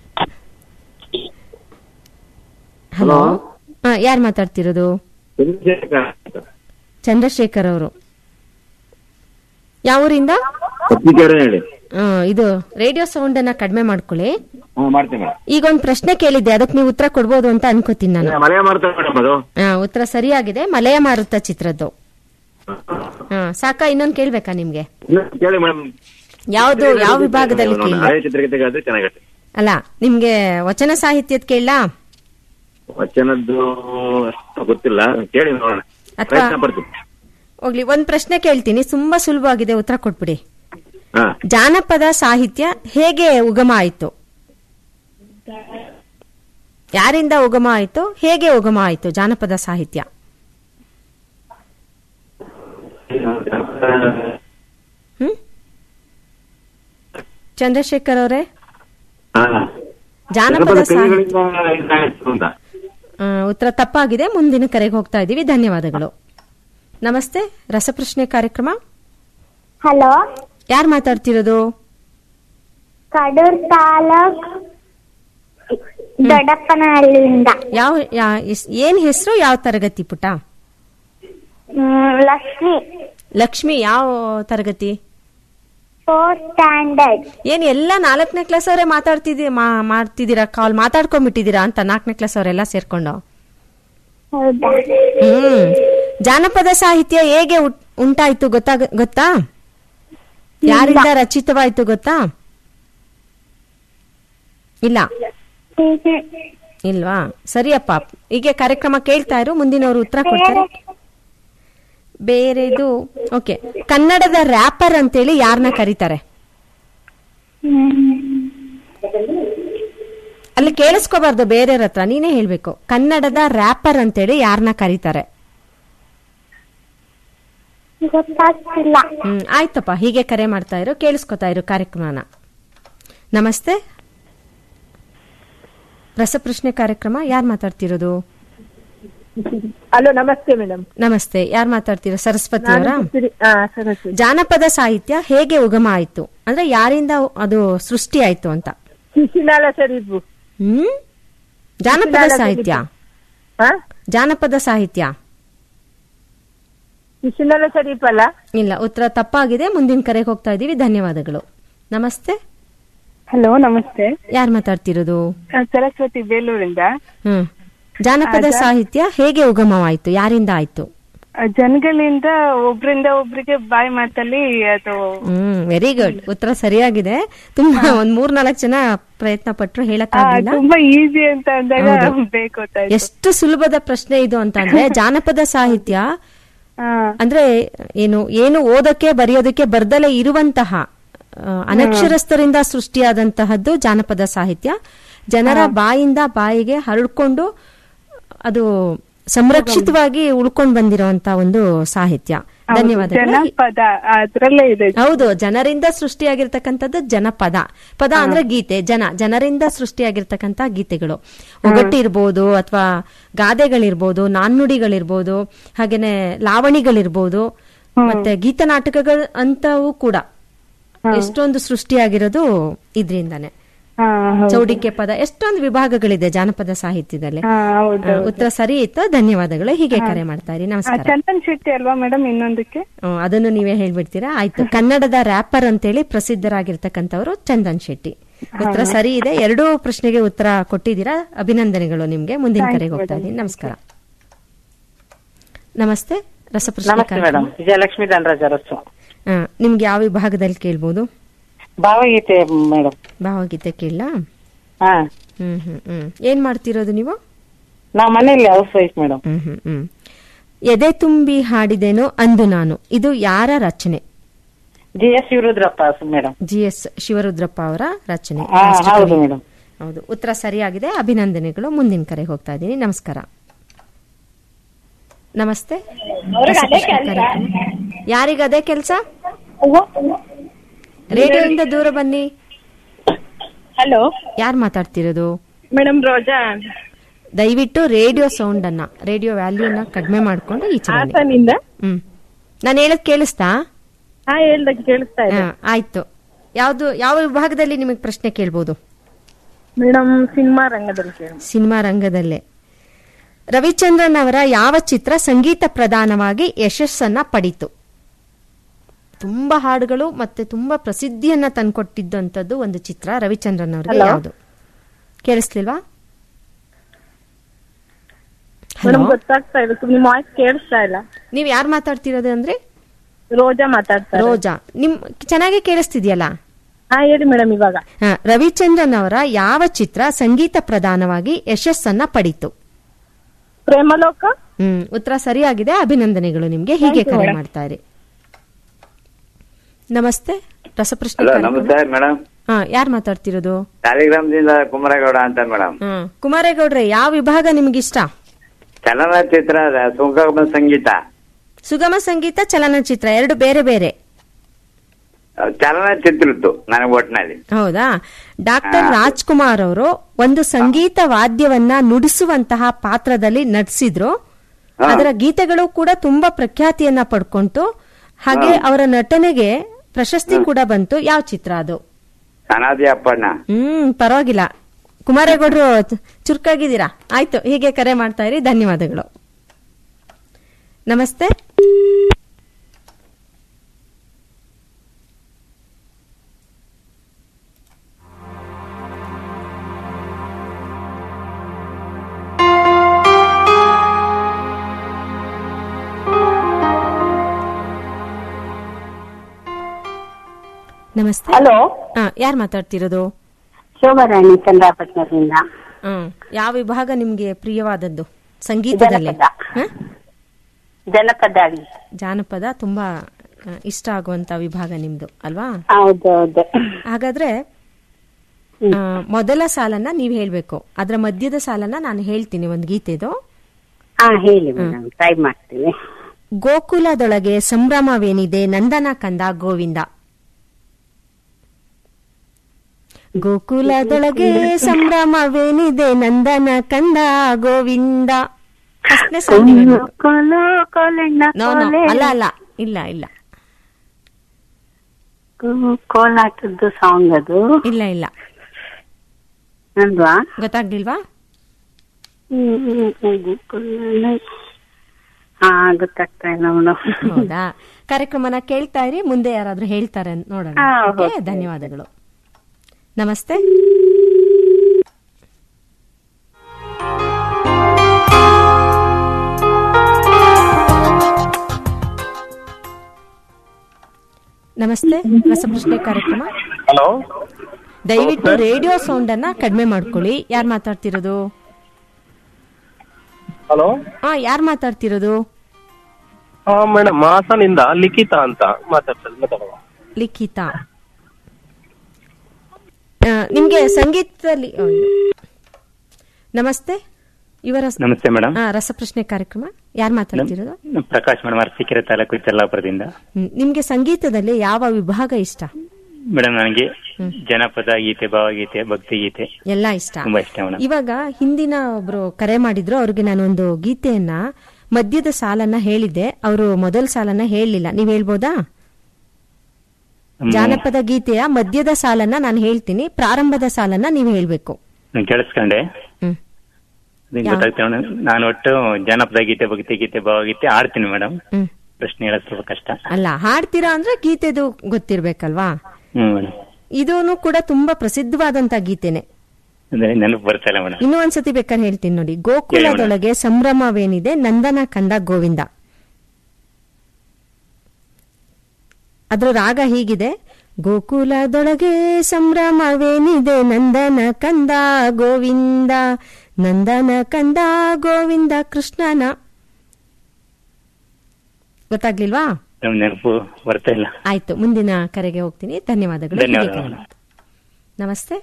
ಹಲೋ ಯಾರು ಮಾತಾಡ್ತಿರೋದು ಚಂದ್ರಶೇಖರ್ ಅವರು ಯಾವ ಊರಿಂದ ಪತ್ರಿಕೆಯವರೇ ಹೇಳಿ ಆ, ಇದು ರೇಡಿಯೋ ಸೌಂಡ್ ಅನ್ನ ಕಡಿಮೆ ಮಾಡ್ಕೊಳ್ಳಿ ಹ್ಮ್ ಮಾಡ್ತೀನಿ ಮೇಡಮ್ ಈಗ ಒಂದು ಪ್ರಶ್ನೆ ಕೇಳಿದ್ದೆ ಅದಕ್ಕೆ ನೀವು ಉತ್ತರ ಕೊಡ್ಬೋದು ಅಂತ ಅನ್ಕೋತೀನಿ ನಾನು ಮಲಯ ಮಾಡ್ತಾರೆ ಮೇಡಮ್ ಅದು ಆ, ಉತ್ತರ ಸರಿಯಾಗಿದೆ ಮಲಯ ಮಾರುತ ಚಿತ್ರದ್ದು ಹಾ ಸಾಕಾ ಇನ್ನೊಂದು ಕೇಳ್ಬೇಕಾ ನಿಮ್ಗೆ ಇನ್ನು ಕೇಳಿ ಮೇಡಮ್ ಯಾವ್ದು ಯಾವ ವಿಭಾಗದಲ್ಲಿ ಕೇಳಿ ಹಳೆ ಚಿತ್ರಗೀತೆಗಾದ್ರೆ ಚೆನ್ನಾಗತ್ತೆ ಅಲ್ಲ ನಿಮ್ಗೆ ವಚನ ಸಾಹಿತ್ಯದ ಕೇಳಲಾ ವಚನದ್ದು ಅಷ್ಟು ಗೊತ್ತಿಲ್ಲ ಕೇಳಿ ನೋಡೋಣ ಅಥವಾ- ಪ್ರಯತ್ನ ಪಡ್ತೀನಿ ಹೋಗ್ಲಿ ಒಂದ್ ಪ್ರಶ್ನೆ ಕೇಳ್ತೀನಿ ತುಂಬಾ ಸುಲಭವಾಗಿದೆ ಉತ್ತರ ಕೊಟ್ಬಿಡಿ ಹಾ ಜಾನಪದ ಸಾಹಿತ್ಯ ಹೇಗೆ ಉಗಮ ಆಯ್ತು ಯಾರಿಂದ ಉಗಮ ಆಯ್ತು ಹೇಗೆ ಉಗಮ ಆಯ್ತು ಜಾನಪದ ಸಾಹಿತ್ಯ ಹ್ಮ್ ಚಂದ್ರಶೇಖರ್ ಅವರೇ ಹಾ. ಜಾನಪದ ಜನಪದ ಸಾಹಿತ್ಯ ಕವಿಗಳಿಂದ ಇದಾಯ್ತು ಅಂತ ಆ, ಉತ್ತರ ತಪ್ಪಾಗಿದೆ ಮುಂದಿನ ಕರೆಗೆ ಹೋಗ್ತಾ ಇದ್ದೀವಿ ಧನ್ಯವಾದಗಳು ನಮಸ್ತೆ ರಸಪ್ರಶ್ನೆ ಕಾರ್ಯಕ್ರಮ ಹಲೋ ಯಾರು ಮಾತಾಡ್ತಿರೋದು ಕಡೂರ್ ತಾಲೂಕ್ ದೊಡ್ಡಪ್ಪನಹಳ್ಳಿಯಿಂದ ಯಾವ ಯಾ- ಎಸ್- ಏನ್ ಹೆಸರು ಯಾವ ತರಗತಿ ಪುಟ ಹ್ಮ್, ಲಕ್ಷ್ಮಿ ಲಕ್ಷ್ಮಿ ಯಾವ ತರಗತಿ ಫೋರ್ತ್ ಸ್ಟ್ಯಾಂಡರ್ಡ್ ಏನ್ ಎಲ್ಲ ನಾಲ್ಕನೇ ಕ್ಲಾಸ್ ಅವರೇ ಮಾತಾಡ್ತಿದ್ದೀ ಮಾ- ಮಾಡ್ತಿದ್ದೀರಾ ಕಾಲ್ ಮಾತಾಡ್ಕೊಂಡ್ಬಿಟ್ಟಿದ್ದೀರಾ ಅಂತ ನಾಲ್ಕನೇ ಕ್ಲಾಸ್ ಅವರೆಲ್ಲ ಸೇರ್ಕೊಂಡು ಹೌದಾ ಹ್ಮ್ ಜಾನಪದ ಸಾಹಿತ್ಯ ಹೇಗೆ ಉಟ್- ಉಂಟಾಯ್ತು ಗೊತ್ತಾ ಗೊತ್ತಾ ಯಾರಿಂದ ರಚಿತವಾಯ್ತು ಗೊತ್ತಾ ಇಲ್ಲ ಇಲ್ವಾ ಸರಿಯಪ್ಪ ಹೀಗೆ ಕಾರ್ಯಕ್ರಮ ಕೇಳ್ತಾ ಇರು ಮುಂದಿನವರು ಉತ್ತರ ಕೊಡ್ತಾರೆ ಬೇರೆದು ಓಕೆ ಕನ್ನಡದ ರ್ಯಾಪರ್ ಅಂತೇಳಿ ಯಾರನ್ನ ಕರೀತಾರೆ ಅಲ್ಲಿ ಕೇಳಿಸ್ಕೋಬಾರ್ದು ಬೇರೆಯವ್ರ ಹತ್ರ ನೀನೇ ಹೇಳ್ಬೇಕು ಕನ್ನಡದ ರ್ಯಾಪರ್ ಅಂತೇಳಿ ಯಾರನ್ನ ಕರೀತಾರೆ ಗೊತ್ತಾಗ್ತಿಲ್ಲ ಹ್ಮ್ ಆಯ್ತಪ್ಪ ಹೀಗೆ ಕರೆ ಮಾಡ್ತಾ ಇರು ಕೇಳಿಸ್ಕೊತಾ ಇರು ಕಾರ್ಯಕ್ರಮನ ನಮಸ್ತೆ ರಸಪ್ರಶ್ನೆ ಕಾರ್ಯಕ್ರಮ ಯಾರು ಮಾತಾಡ್ತಿರೋದು ಹಲೋ ನಮಸ್ತೆ ಮೇಡಮ್ ನಮಸ್ತೆ ಯಾರು ಮಾತಾಡ್ತಿರೋ ಸರಸ್ವತಿ ಅವರ ಸರಸ್ವತಿ ಜಾನಪದ ಸಾಹಿತ್ಯ ಹೇಗೆ ಉಗಮ ಆಯ್ತು ಅಂದ್ರೆ ಯಾರಿಂದ ಅದು ಸೃಷ್ಟಿ ಆಯ್ತು ಅಂತ ಶಿಶಿನಾಳ ಸರೀಫು ಹ್ಮ್ ಜಾನಪದ ಶಿಶುನಾಳ ಸಾಹಿತ್ಯ ಹಾ ಜಾನಪದ ಸಾಹಿತ್ಯ ಶಿಶುನಾಳ ಶರೀಫ್ ಅಲ್ಲ ಇಲ್ಲ ಉತ್ತರ ತಪ್ಪಾಗಿದೆ ಮುಂದಿನ ಕರೆಗೆ ಹೋಗ್ತಾ ಇದ್ದೀವಿ ಧನ್ಯವಾದಗಳು ನಮಸ್ತೆ ಹಲೋ ನಮಸ್ತೆ ಯಾರು ಮಾತಾಡ್ತಿರೋದು ಆ, ಸರಸ್ವತಿ ಬೇಲೂರಿಂದ ಹ್ಮ್ ಜಾನಪದ ಆ, ಜಾ- ಸಾಹಿತ್ಯ ಹೇಗೆ ಉಗಮವಾಯ್ತು ಯಾರಿಂದ ಆಯ್ತು ಆ, ಜನಗಳಿಂದ ಒಬ್ರಿಂದ ಒಬ್ರಿಗೆ ಬಾಯಿ ಮಾತಲ್ಲಿ ಅದು ಹ್ಮ್ ವೆರಿ ಗುಡ್ ಉತ್ತರ ಸರಿಯಾಗಿದೆ ತುಂಬಾ ಒಂದ್ ಮೂರ್ ನಾಲ್ಕು ಜನ ಪ್ರಯತ್ನ ಪಟ್ರು ಆ, ಹೇಳಕ್ಕಾಗಿಲ್ಲ ತುಂಬಾ ಈಸಿ ಅಂತ ಅಂದಾಗ ಹೌದು. ಬೇಕಾಯ್ತು ಎಷ್ಟು ಸುಲಭದ ಪ್ರಶ್ನೆ ಇದು ಅಂತಂದ್ರೆ ಜಾನಪದ ಸಾಹಿತ್ಯ ಅಂದ್ರೆ ಏನು ಏನು ಓದಕ್ಕೆ ಬರೆಯೋದಕ್ಕೆ ಬರ್ದಲೇ ಇರುವಂತಹ ಆ, ಅನಕ್ಷರಸ್ಥರಿಂದ ಸೃಷ್ಟಿಯಾದಂತಹದ್ದು ಜಾನಪದ ಸಾಹಿತ್ಯ ಜನರ ಬಾಯಿಂದ ಬಾಯಿಗೆ ಹರಡ್ಕೊಂಡು ಅದು ಸಂರಕ್ಷಿತವಾಗಿ ಉಳ್ಕೊಂಡು ಬಂದಿರುವಂತ ಒಂದು ಸಾಹಿತ್ಯ ಧನ್ಯವಾದಗಳು ಜನಪದ ಅದ್ರಲ್ಲೇ ಇದೆ ಹೌದು ಜನರಿಂದ ಸೃಷ್ಟಿಯಾಗಿರ್ತಕ್ಕಂಥದ್ದು ಜನಪದ ಪದ ಅಂದ್ರೆ ಗೀತೆ ಜನ ಜನರಿಂದ ಸೃಷ್ಟಿಯಾಗಿರ್ತಕ್ಕಂಥ ಗೀತೆಗಳು ಒಗಟ್ಟಿರ್ಬೋದು ಅಥವಾ ಗಾದೆಗಳಿರ್ಬೋದು ನಾಣ್ಣುಡಿಗಳಿರ್ಬೋದು ಹಾಗೇನೆ ಲಾವಣಿಗಳಿರ್ಬೋದು ಮತ್ತೆ ಗೀತನಾಟಕಗಳು ಅಂತವೂ ಕೂಡ ಎಷ್ಟೊಂದು ಸೃಷ್ಟಿಯಾಗಿರೋದು ಇದ್ರಿಂದಾನೆ ಹಾ, ಹೌದು. ಚೌಡಿಕೆ ಪದ ಎಷ್ಟೊಂದು ವಿಭಾಗಗಳಿದೆ ಜಾನಪದ ಸಾಹಿತ್ಯದಲ್ಲಿ ಹಾ, ಹೌದು, ಆ, ಹೌದು. ಉತ್ತರ ಸರಿ ಇತ್ತು ಧನ್ಯವಾದಗಳು ಹೀಗೆ ಹಾ. ಕರೆ ಮಾಡ್ತಾ ಇರಿ ಆ, ನಮಸ್ಕಾರ ಚಂದನ್ ಶೆಟ್ಟಿ ಅಲ್ವಾ ಮೇಡಮ್ ಇನ್ನೊಂದಕ್ಕೆ ಹ್ಮ್, ಅದನ್ನು ನೀವೇ ಹೇಳ್ಬಿಡ್ತೀರಾ ಆಯ್ತು ಕನ್ನಡದ ರ್ಯಾಪರ್ ಅಂತೇಳಿ ಪ್ರಸಿದ್ಧರಾಗಿರ್ತಕ್ಕಂಥವ್ರು ಚಂದನ್ ಶೆಟ್ಟಿ ಉತ್ತರ ಹಾ. ಸರಿ ಇದೆ ಎರಡೂ ಪ್ರಶ್ನೆಗೆ ಉತ್ತರ ಕೊಟ್ಟಿದ್ದೀರಾ ಅಭಿನಂದನೆಗಳು ನಿಮ್ಗೆ ಮುಂದಿನ Thanks, ಕರೆಗೆ ಹೋಗ್ತಾ madam. ಇದ್ದೀನಿ ನಮಸ್ಕಾರ ನಮಸ್ತೆ ರಸಪ್ರಶ್ನೆ ನಮಸ್ತೆ ಕಾರ್ಯಕ್ರಮ. ಮೇಡಮ್ ವಿಜಯಲಕ್ಷ್ಮಿ ಧನರಾಜ್ ಅರಸು ಆ, ನಿಮ್ಗೆ ಯಾವ ವಿಭಾಗದಲ್ಲಿ ಕೇಳ್ಬೋದು ಭಾವಗೀತೆ ಮೇಡಮ್ ಭಾವಗೀತೆ ಕೇಳಲಾ ಹಾ ಹ್ಮ್ ಹ್ಮ್ ಹ್ಮ್ ಏನ್ ಮಾಡ್ತಿರೋದು ನೀವು ನಾ ಮನೇಲಿ ಹೌಸ್ ವೈಫ್ ಮೇಡಮ್ ಹ್ಮ್ ಹ್ಮ್ ಹ್ಮ್ ಎದೆ ತುಂಬಿ ಹಾಡಿದೆನು ಅಂದು ನಾನು ಇದು ಯಾರ ರಚನೆ G S Shivarudrappa madam G S Shivarudrappa ಅವರ ರಚನೆ ಹಾ, ರಾಷ್ಟ್ರಕವಿ. ಹೌದು ಮೇಡಮ್ ಹೌದು ಉತ್ತರ ಸರಿಯಾಗಿದೆ ಅಭಿನಂದನೆಗಳು ಮುಂದಿನ ಕರೆಗೆ ಹೋಗ್ತಾ ಇದ್ದೀನಿ ನಮಸ್ಕಾರ ನಮಸ್ತೆ ಯಾರಿಗ ಅದೇ ಕೆಲಸ ರೇಡಿಯೋದಿಂದ ದೂರ ಬನ್ನಿ ಹಲೋ ಯಾರು ಮಾತಾಡ್ತಿರೋದು ಮೇಡಮ್ ರೋಜಾ ದಯವಿಟ್ಟು ರೇಡಿಯೋ ಸೌಂಡ್ ಅನ್ನ ರೇಡಿಯೋ ವ್ಯಾಲ್ಯೂನ ಕಡಿಮೆ ಮಾಡ್ಕೊಂಡು ಈಚೆ ಬನ್ನಿ ಹಾಸನಿಂದ ಹ್ಮ್ ನಾನು ಹೇಳದ್ ಕೇಳಿಸ್ತಾ ಹಾ ಹೇಳ್ದಾಗ ಕೇಳಿಸ್ತಾ ಇದೆ ಹಾ, ಆಯ್ತು ಯಾವ್ದು ಯಾವ ವಿಭಾಗದಲ್ಲಿ ನಿಮಗೆ ಪ್ರಶ್ನೆ ಕೇಳ್ಬೋದು ಮೇಡಮ್ ಸಿನಿಮಾ ರಂಗದಲ್ಲಿ ಕೇಳಿ ಸಿನಿಮಾ ರಂಗದಲ್ಲೇ ರವಿಚಂದ್ರನ್ ಅವರ ಯಾವ ಚಿತ್ರ ಸಂಗೀತ ಪ್ರಧಾನವಾಗಿ ಯಶಸ್ಸನ್ನ ಪಡೀತು ತುಂಬಾ ಹಾಡುಗಳು ಮತ್ತೆ ತುಂಬಾ ಪ್ರಸಿದ್ಧಿಯನ್ನ ತಂದ್ಕೊಟ್ಟಿದ್ದಂಥದ್ದು ಒಂದು ಚಿತ್ರ ರವಿಚಂದ್ರನ್ ಅವರಿಗೆ Hello? ಯಾವುದು ಕೇಳಿಸ್ಲಿಲ್ವಾ ಮೇಡಮ್ ಗೊತ್ತಾಗ್ತಾ ಇಲ್ಲ ನಿಮ್ ವಾಯ್ಸ್ ಕೇಳಿಸ್ತಾ ಇಲ್ಲ ನೀವ್ ಯಾರು ಮಾತಾಡ್ತಿರೋದು ಅಂದ್ರೆ ರೋಜಾ ಮಾತಾಡ್ತಾ ಇರೋದು. ರೋಜಾ ನಿಮ್ ಚೆನ್ನಾಗಿ ಕೇಳಿಸ್ತಿದ್ಯಲ್ಲ ಹಾ ಹೇಳಿ ಮೇಡಮ್ ಇವಾಗ ಹಾ, ರವಿಚಂದ್ರನ್ ಅವರ ಯಾವ ಚಿತ್ರ ಸಂಗೀತ ಪ್ರಧಾನವಾಗಿ ಯಶಸ್ಸನ್ನ ಪಡೀತು ಪ್ರೇಮಲೋಕ ಹ್ಮ್ ಉತ್ತರ ಸರಿಯಾಗಿದೆ ಅಭಿನಂದನೆಗಳು ನಿಮ್ಗೆ ಹೀಗೆ Thank you, ಕರೆ madam. ಮಾಡ್ತಾ ಇರಿ ನಮಸ್ತೆ ರಸಪ್ರಶ್ನೆ ಹಲೋ ಕಾರ್ಯಕ್ರಮ. ನಮಸ್ತೆ ಮೇಡಮ್ ಹಾ ಯಾರು ಮಾತಾಡ್ತಿರೋದು ಸಾಲಿಗ್ರಾಮದಿಂದ ಕುಮಾರೇಗೌಡ ಅಂತ ಮೇಡಮ್ ಹಾ ಕುಮಾರೇಗೌಡ್ರೆ ಯಾವ ವಿಭಾಗ ನಿಮ್ಗಿಷ್ಟ ಚಲನಚಿತ್ರ ಸುಗಮ ಸಂಗೀತ ಸುಗಮ ಸಂಗೀತ ಚಲನಚಿತ್ರ ಎರಡು ಬೇರೆ ಬೇರೆ ಚಲನಚಿತ್ರದ್ದು ನನಗೆ ಒಟ್ಟಿನಲ್ಲಿ ಹೌದಾ ಡಾಕ್ಟರ್ ರಾಜ್ಕುಮಾರ್ ಅವರು ಒಂದು ಸಂಗೀತ ವಾದ್ಯವನ್ನ ನುಡಿಸುವಂತಹ ಪಾತ್ರದಲ್ಲಿ ನಟಿಸಿದ್ರು ಹಾ. ಅದರ ಗೀತೆಗಳು ಕೂಡ ತುಂಬಾ ಪ್ರಖ್ಯಾತಿಯನ್ನ ಪಡ್ಕೊಂತು ಹಾಗೆ ಹಾ. ಅವರ ನಟನೆಗೆ ಪ್ರಶಸ್ತಿ ಕೂಡ ಬಂತು ಯಾವ ಚಿತ್ರ ಅದು ಅನಾದಿ ಅಪ್ಪಣ್ಣ ಹ್ಮ್ ಪರವಾಗಿಲ್ಲ ಕುಮಾರೇಗೌಡರು ಚುರುಕಾಗಿದ್ದೀರಾ ಆಯ್ತು ಹೀಗೆ ಕರೆ ಮಾಡ್ತಾ ಇರಿ ಧನ್ಯವಾದಗಳು ನಮಸ್ತೆ ನಮಸ್ತೆ ಹಲೋ ಹಾ ಯಾರು ಮಾತಾಡ್ತಿರೋದು ಶೋಭಾರಾಣಿ ಚಂದ್ರಾಪಟ್ಟಣದಿಂದ ಹ್ಮ್ ಯಾವ ವಿಭಾಗ ನಿಮ್ಗೆ ಪ್ರಿಯವಾದದ್ದು ಸಂಗೀತದಲ್ಲಿ ಜನಪದ. ಹ? ಜನಪದ ಜಾನಪದ ತುಂಬಾ ಆ, ಇಷ್ಟ ಆಗುವಂತ ವಿಭಾಗ ನಿಮ್ದು ಅಲ್ವಾ ಹೌದು ಹೌದು ಹಾಗಾದ್ರೆ ಆ, ಮೊದಲ ಸಾಲನ್ನ ನೀವ್ ಹೇಳ್ಬೇಕು ಅದ್ರ ಮಧ್ಯದ ಸಾಲನ್ನ ನಾನು ಹೇಳ್ತೀನಿ ಒಂದ್ ಗೀತೆದು ಹಾ ಹೇಳಿ ಮೇಡಮ್ ಟ್ರೈ ಮಾಡ್ತೀನಿ ಗೋಕುಲದೊಳಗೆ ಸಂಭ್ರಮವೇನಿದೆ ನಂದನ ಕಂದ ಗೋವಿಂದ ಗೋಕುಲದೊಳಗೆ ಸಂಭ್ರಮವೇನಿದೆ ನಂದನ ಕಂದ ಗೋವಿಂದ ಫಸ್ಟ್ನೇ ಸಾಂಗ್ ನೀವ್ ಹೇಳ್ಬೇಕು. ಕೋಲು ಕೋಲಣ್ಣ No, no, ಕೋಲೆ. ಅಲ್ಲ ಅಲ್ಲ ಇಲ್ಲ ಇಲ್ಲ ಕೋ- ಕೋಲಾಟದ್ದು ಸಾಂಗ್ ಅದು ಇಲ್ಲ ಇಲ್ಲ ಅಲ್ವಾ ಗೊತ್ತಾಗ್ಲಿಲ್ವಾ ಹ್ಮ್, ಹ್ಮ್, ಹ್ಮ್, ಕೋಲಣ್ಣ. ಹಾ ಗೊತ್ತಾಗ್ತಾ ಇಲ್ಲ ಮೇಡಮ್ ಹೌದಾ ಕಾರ್ಯಕ್ರಮನ ಕೇಳ್ತಾ ಇರಿ ಮುಂದೆ ಯಾರಾದ್ರೂ ಹೇಳ್ತಾರೆ ಅಂತ ನೋಡೋಣ ಹಾ, ಓಕೆ? ಓಕೆ. ಧನ್ಯವಾದಗಳು ನಮಸ್ತೆ ನಮಸ್ತೆ ರಸಪ್ರಶ್ನೆ ಕಾರ್ಯಕ್ರಮ ಹಲೋ ದಯವಿಟ್ಟು ರೇಡಿಯೋ ಸೌಂಡ್ ಅನ್ನ ಕಡಿಮೆ ಮಾಡ್ಕೊಳ್ಳಿ ಯಾರು ಮಾತಾಡ್ತಿರೋದು ಹಲೋ ಹಾ ಯಾರು ಮಾತಾಡ್ತಿರೋದು ಹಾ ಮೇಡಮ್ ಹಾಸನಿಂದ ಲಿಖಿತ ಅಂತ ಮಾತಾಡ್ತದೆ ಮಾತಾಡುವ ಲಿಖಿತ ಆ, ನಿಮ್ಗೆ ಸಂಗೀತದಲ್ಲಿ ಅಯ್ಯೋ. ನಮಸ್ತೆ ಇವರ ನಮಸ್ತೆ ಮೇಡಮ್ ಆ, ರಸಪ್ರಶ್ನೆ ಕಾರ್ಯಕ್ರಮ ಯಾರು ಮಾತಾಡ್ತಿರೋದು ಪ್ರಕಾಶ್ ಮೇಡಮ್ ಅರಸೀಕೆರೆ ತಾಲೂಕು ಚೆಲ್ಲಾಪುರದಿಂದ ಹ್ಮ್. ನಿಮ್ಗೆ ಸಂಗೀತದಲ್ಲಿ ಯಾವ ವಿಭಾಗ ಇಷ್ಟ ಮೇಡಮ್ ನನಗೆ ಜನಪದ ಗೀತೆ ಭಾವಗೀತೆ ಭಕ್ತಿ ಗೀತೆ ಎಲ್ಲ ಇಷ್ಟ ತುಂಬಾ ಇಷ್ಟ ಮೇಡಮ್ ಇವಾಗ ಹಿಂದಿನ ಒಬ್ರು ಕರೆ ಮಾಡಿದ್ರು ಅವ್ರಿಗೆ ನಾನೊಂದು ಗೀತೆಯನ್ನ ಮಧ್ಯದ ಸಾಲನ್ನ ಹೇಳಿದ್ದೆ ಅವರು ಮೊದಲ ಸಾಲನ್ನ ಹೇಳಲಿಲ್ಲ ನೀವ್ ಹೇಳ್ಬೋದಾ ಜಾನಪದ ಗೀತೆಯ ಮಧ್ಯದ ಸಾಲನ್ನ ನಾನು ಹೇಳ್ತೀನಿ ಪ್ರಾರಂಭದ ಸಾಲನ್ನ ನೀವು ಹೇಳ್ಬೇಕು ನಾನು ಕೇಳಿಸ್ಕೊಂಡೆ ಹ್ಮ್. ಅದೇ ಯಾವ- ಗೊತ್ತಾಗ್ತದೆ ಮೇಡಮ್ ನಾನು ಒಟ್ಟು ಜನಪದ ಗೀತೆ ಭಕ್ತಿ ಗೀತೆ ಭಾವಗೀತೆ ಆಡ್ತೀನಿ ಮೇಡಮ್ ಹ್ಮ್. ಪ್ರಶ್ನೆ ಹೇಳೋದು ಸ್ವಲ್ಪ ಕಷ್ಟ ಅಲ್ಲ ಹಾಡ್ತೀರಾ ಅಂದ್ರೆ ಗೀತೆದು ಗೊತ್ತಿರ್ಬೇಕಲ್ವಾ ಹ್ಮ್ ಮೇಡಮ್ ಇದೂನು ಕೂಡ ತುಂಬಾ ಪ್ರಸಿದ್ಧವಾದಂತ ಗೀತೆನೆ ಅಂದ್ರೆ ನೆನಪು ಬರ್ತಾ ಇಲ್ಲ ಮೇಡಮ್ ಇನ್ನೂ ಒಂದ್ಸತಿ ಬೇಕಾದ್ರೆ ಹೇಳ್ತೀನಿ ನೋಡಿ ಗೋಕುಲದೊಳಗೆ ಸಂಭ್ರಮವೇನಿದೆ ನಂದನ ಕಂದ ಗೋವಿಂದ ಅದ್ರ ರಾಗ ಹೀಗಿದೆ ಗೋಕುಲದೊಳಗೆ ಸಂಭ್ರಮವೇನಿದೆ ನಂದನ ಕಂದ ಗೋವಿಂದ ನಂದನ ಕಂದ ಗೋವಿಂದ ಕೃಷ್ಣನ ಗೊತ್ತಾಗ್ಲಿಲ್ವಾ ನಮ್ ನೆನಪು ಬರ್ತಾ ಇಲ್ಲ ಆಯ್ತು ಮುಂದಿನ ಕರೆಗೆ ಹೋಗ್ತೀನಿ ಧನ್ಯವಾದಗಳು ಧನ್ಯವಾದ ಹೀಗೆ ಕರೆ ಮೇಡಮ್. ಮಾಡಿ. ನಮಸ್ತೆ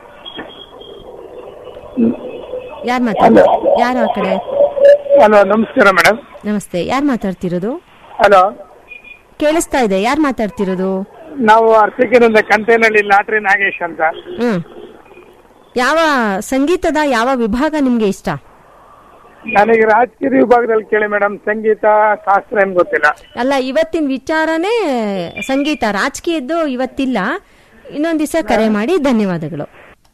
ಯಾರು ಮಾತಾಡ ಯಾರು ಆ ಕಡೆ ಹಲೋ ನಮಸ್ಕಾರ ಮೇಡಮ್ ನಮಸ್ತೆ ಯಾರು ಮಾತಾಡ್ತಿರೋದು ಹಲೋ ಕೇಳಿಸ್ತಾ ಇದೆ ಯಾರು ಮಾತಾಡ್ತಿರೋದು ನಾವು ಅರ್ಸಿಕೆರೆಯಿಂದ ಕಂತೇನಹಳ್ಳಿ ಲಾಟ್ರಿ ನಾಗೇಶ್ ಅಂತ ಹ್ಮ್ ಯಾವ ಸಂಗೀತದ ಯಾವ ವಿಭಾಗ ನಿಮ್ಗೆ ಇಷ್ಟ ನನಗೆ ರಾಜಕೀಯ ವಿಭಾಗದಲ್ಲಿ ಕೇಳಿ ಮೇಡಮ್ ಸಂಗೀತ ಶಾಸ್ತ್ರ ಏನ್ ಗೊತ್ತಿಲ್ಲ ಅಲ್ಲ ಇವತ್ತಿನ ವಿಚಾರನೇ ಸಂಗೀತ ರಾಜಕೀಯದ್ದು ಇವತ್ತಿಲ್ಲ ಇನ್ನೊಂದ್ ದಿವಸ ಕರೆ ಮಾಡಿ ಧನ್ಯವಾದಗಳು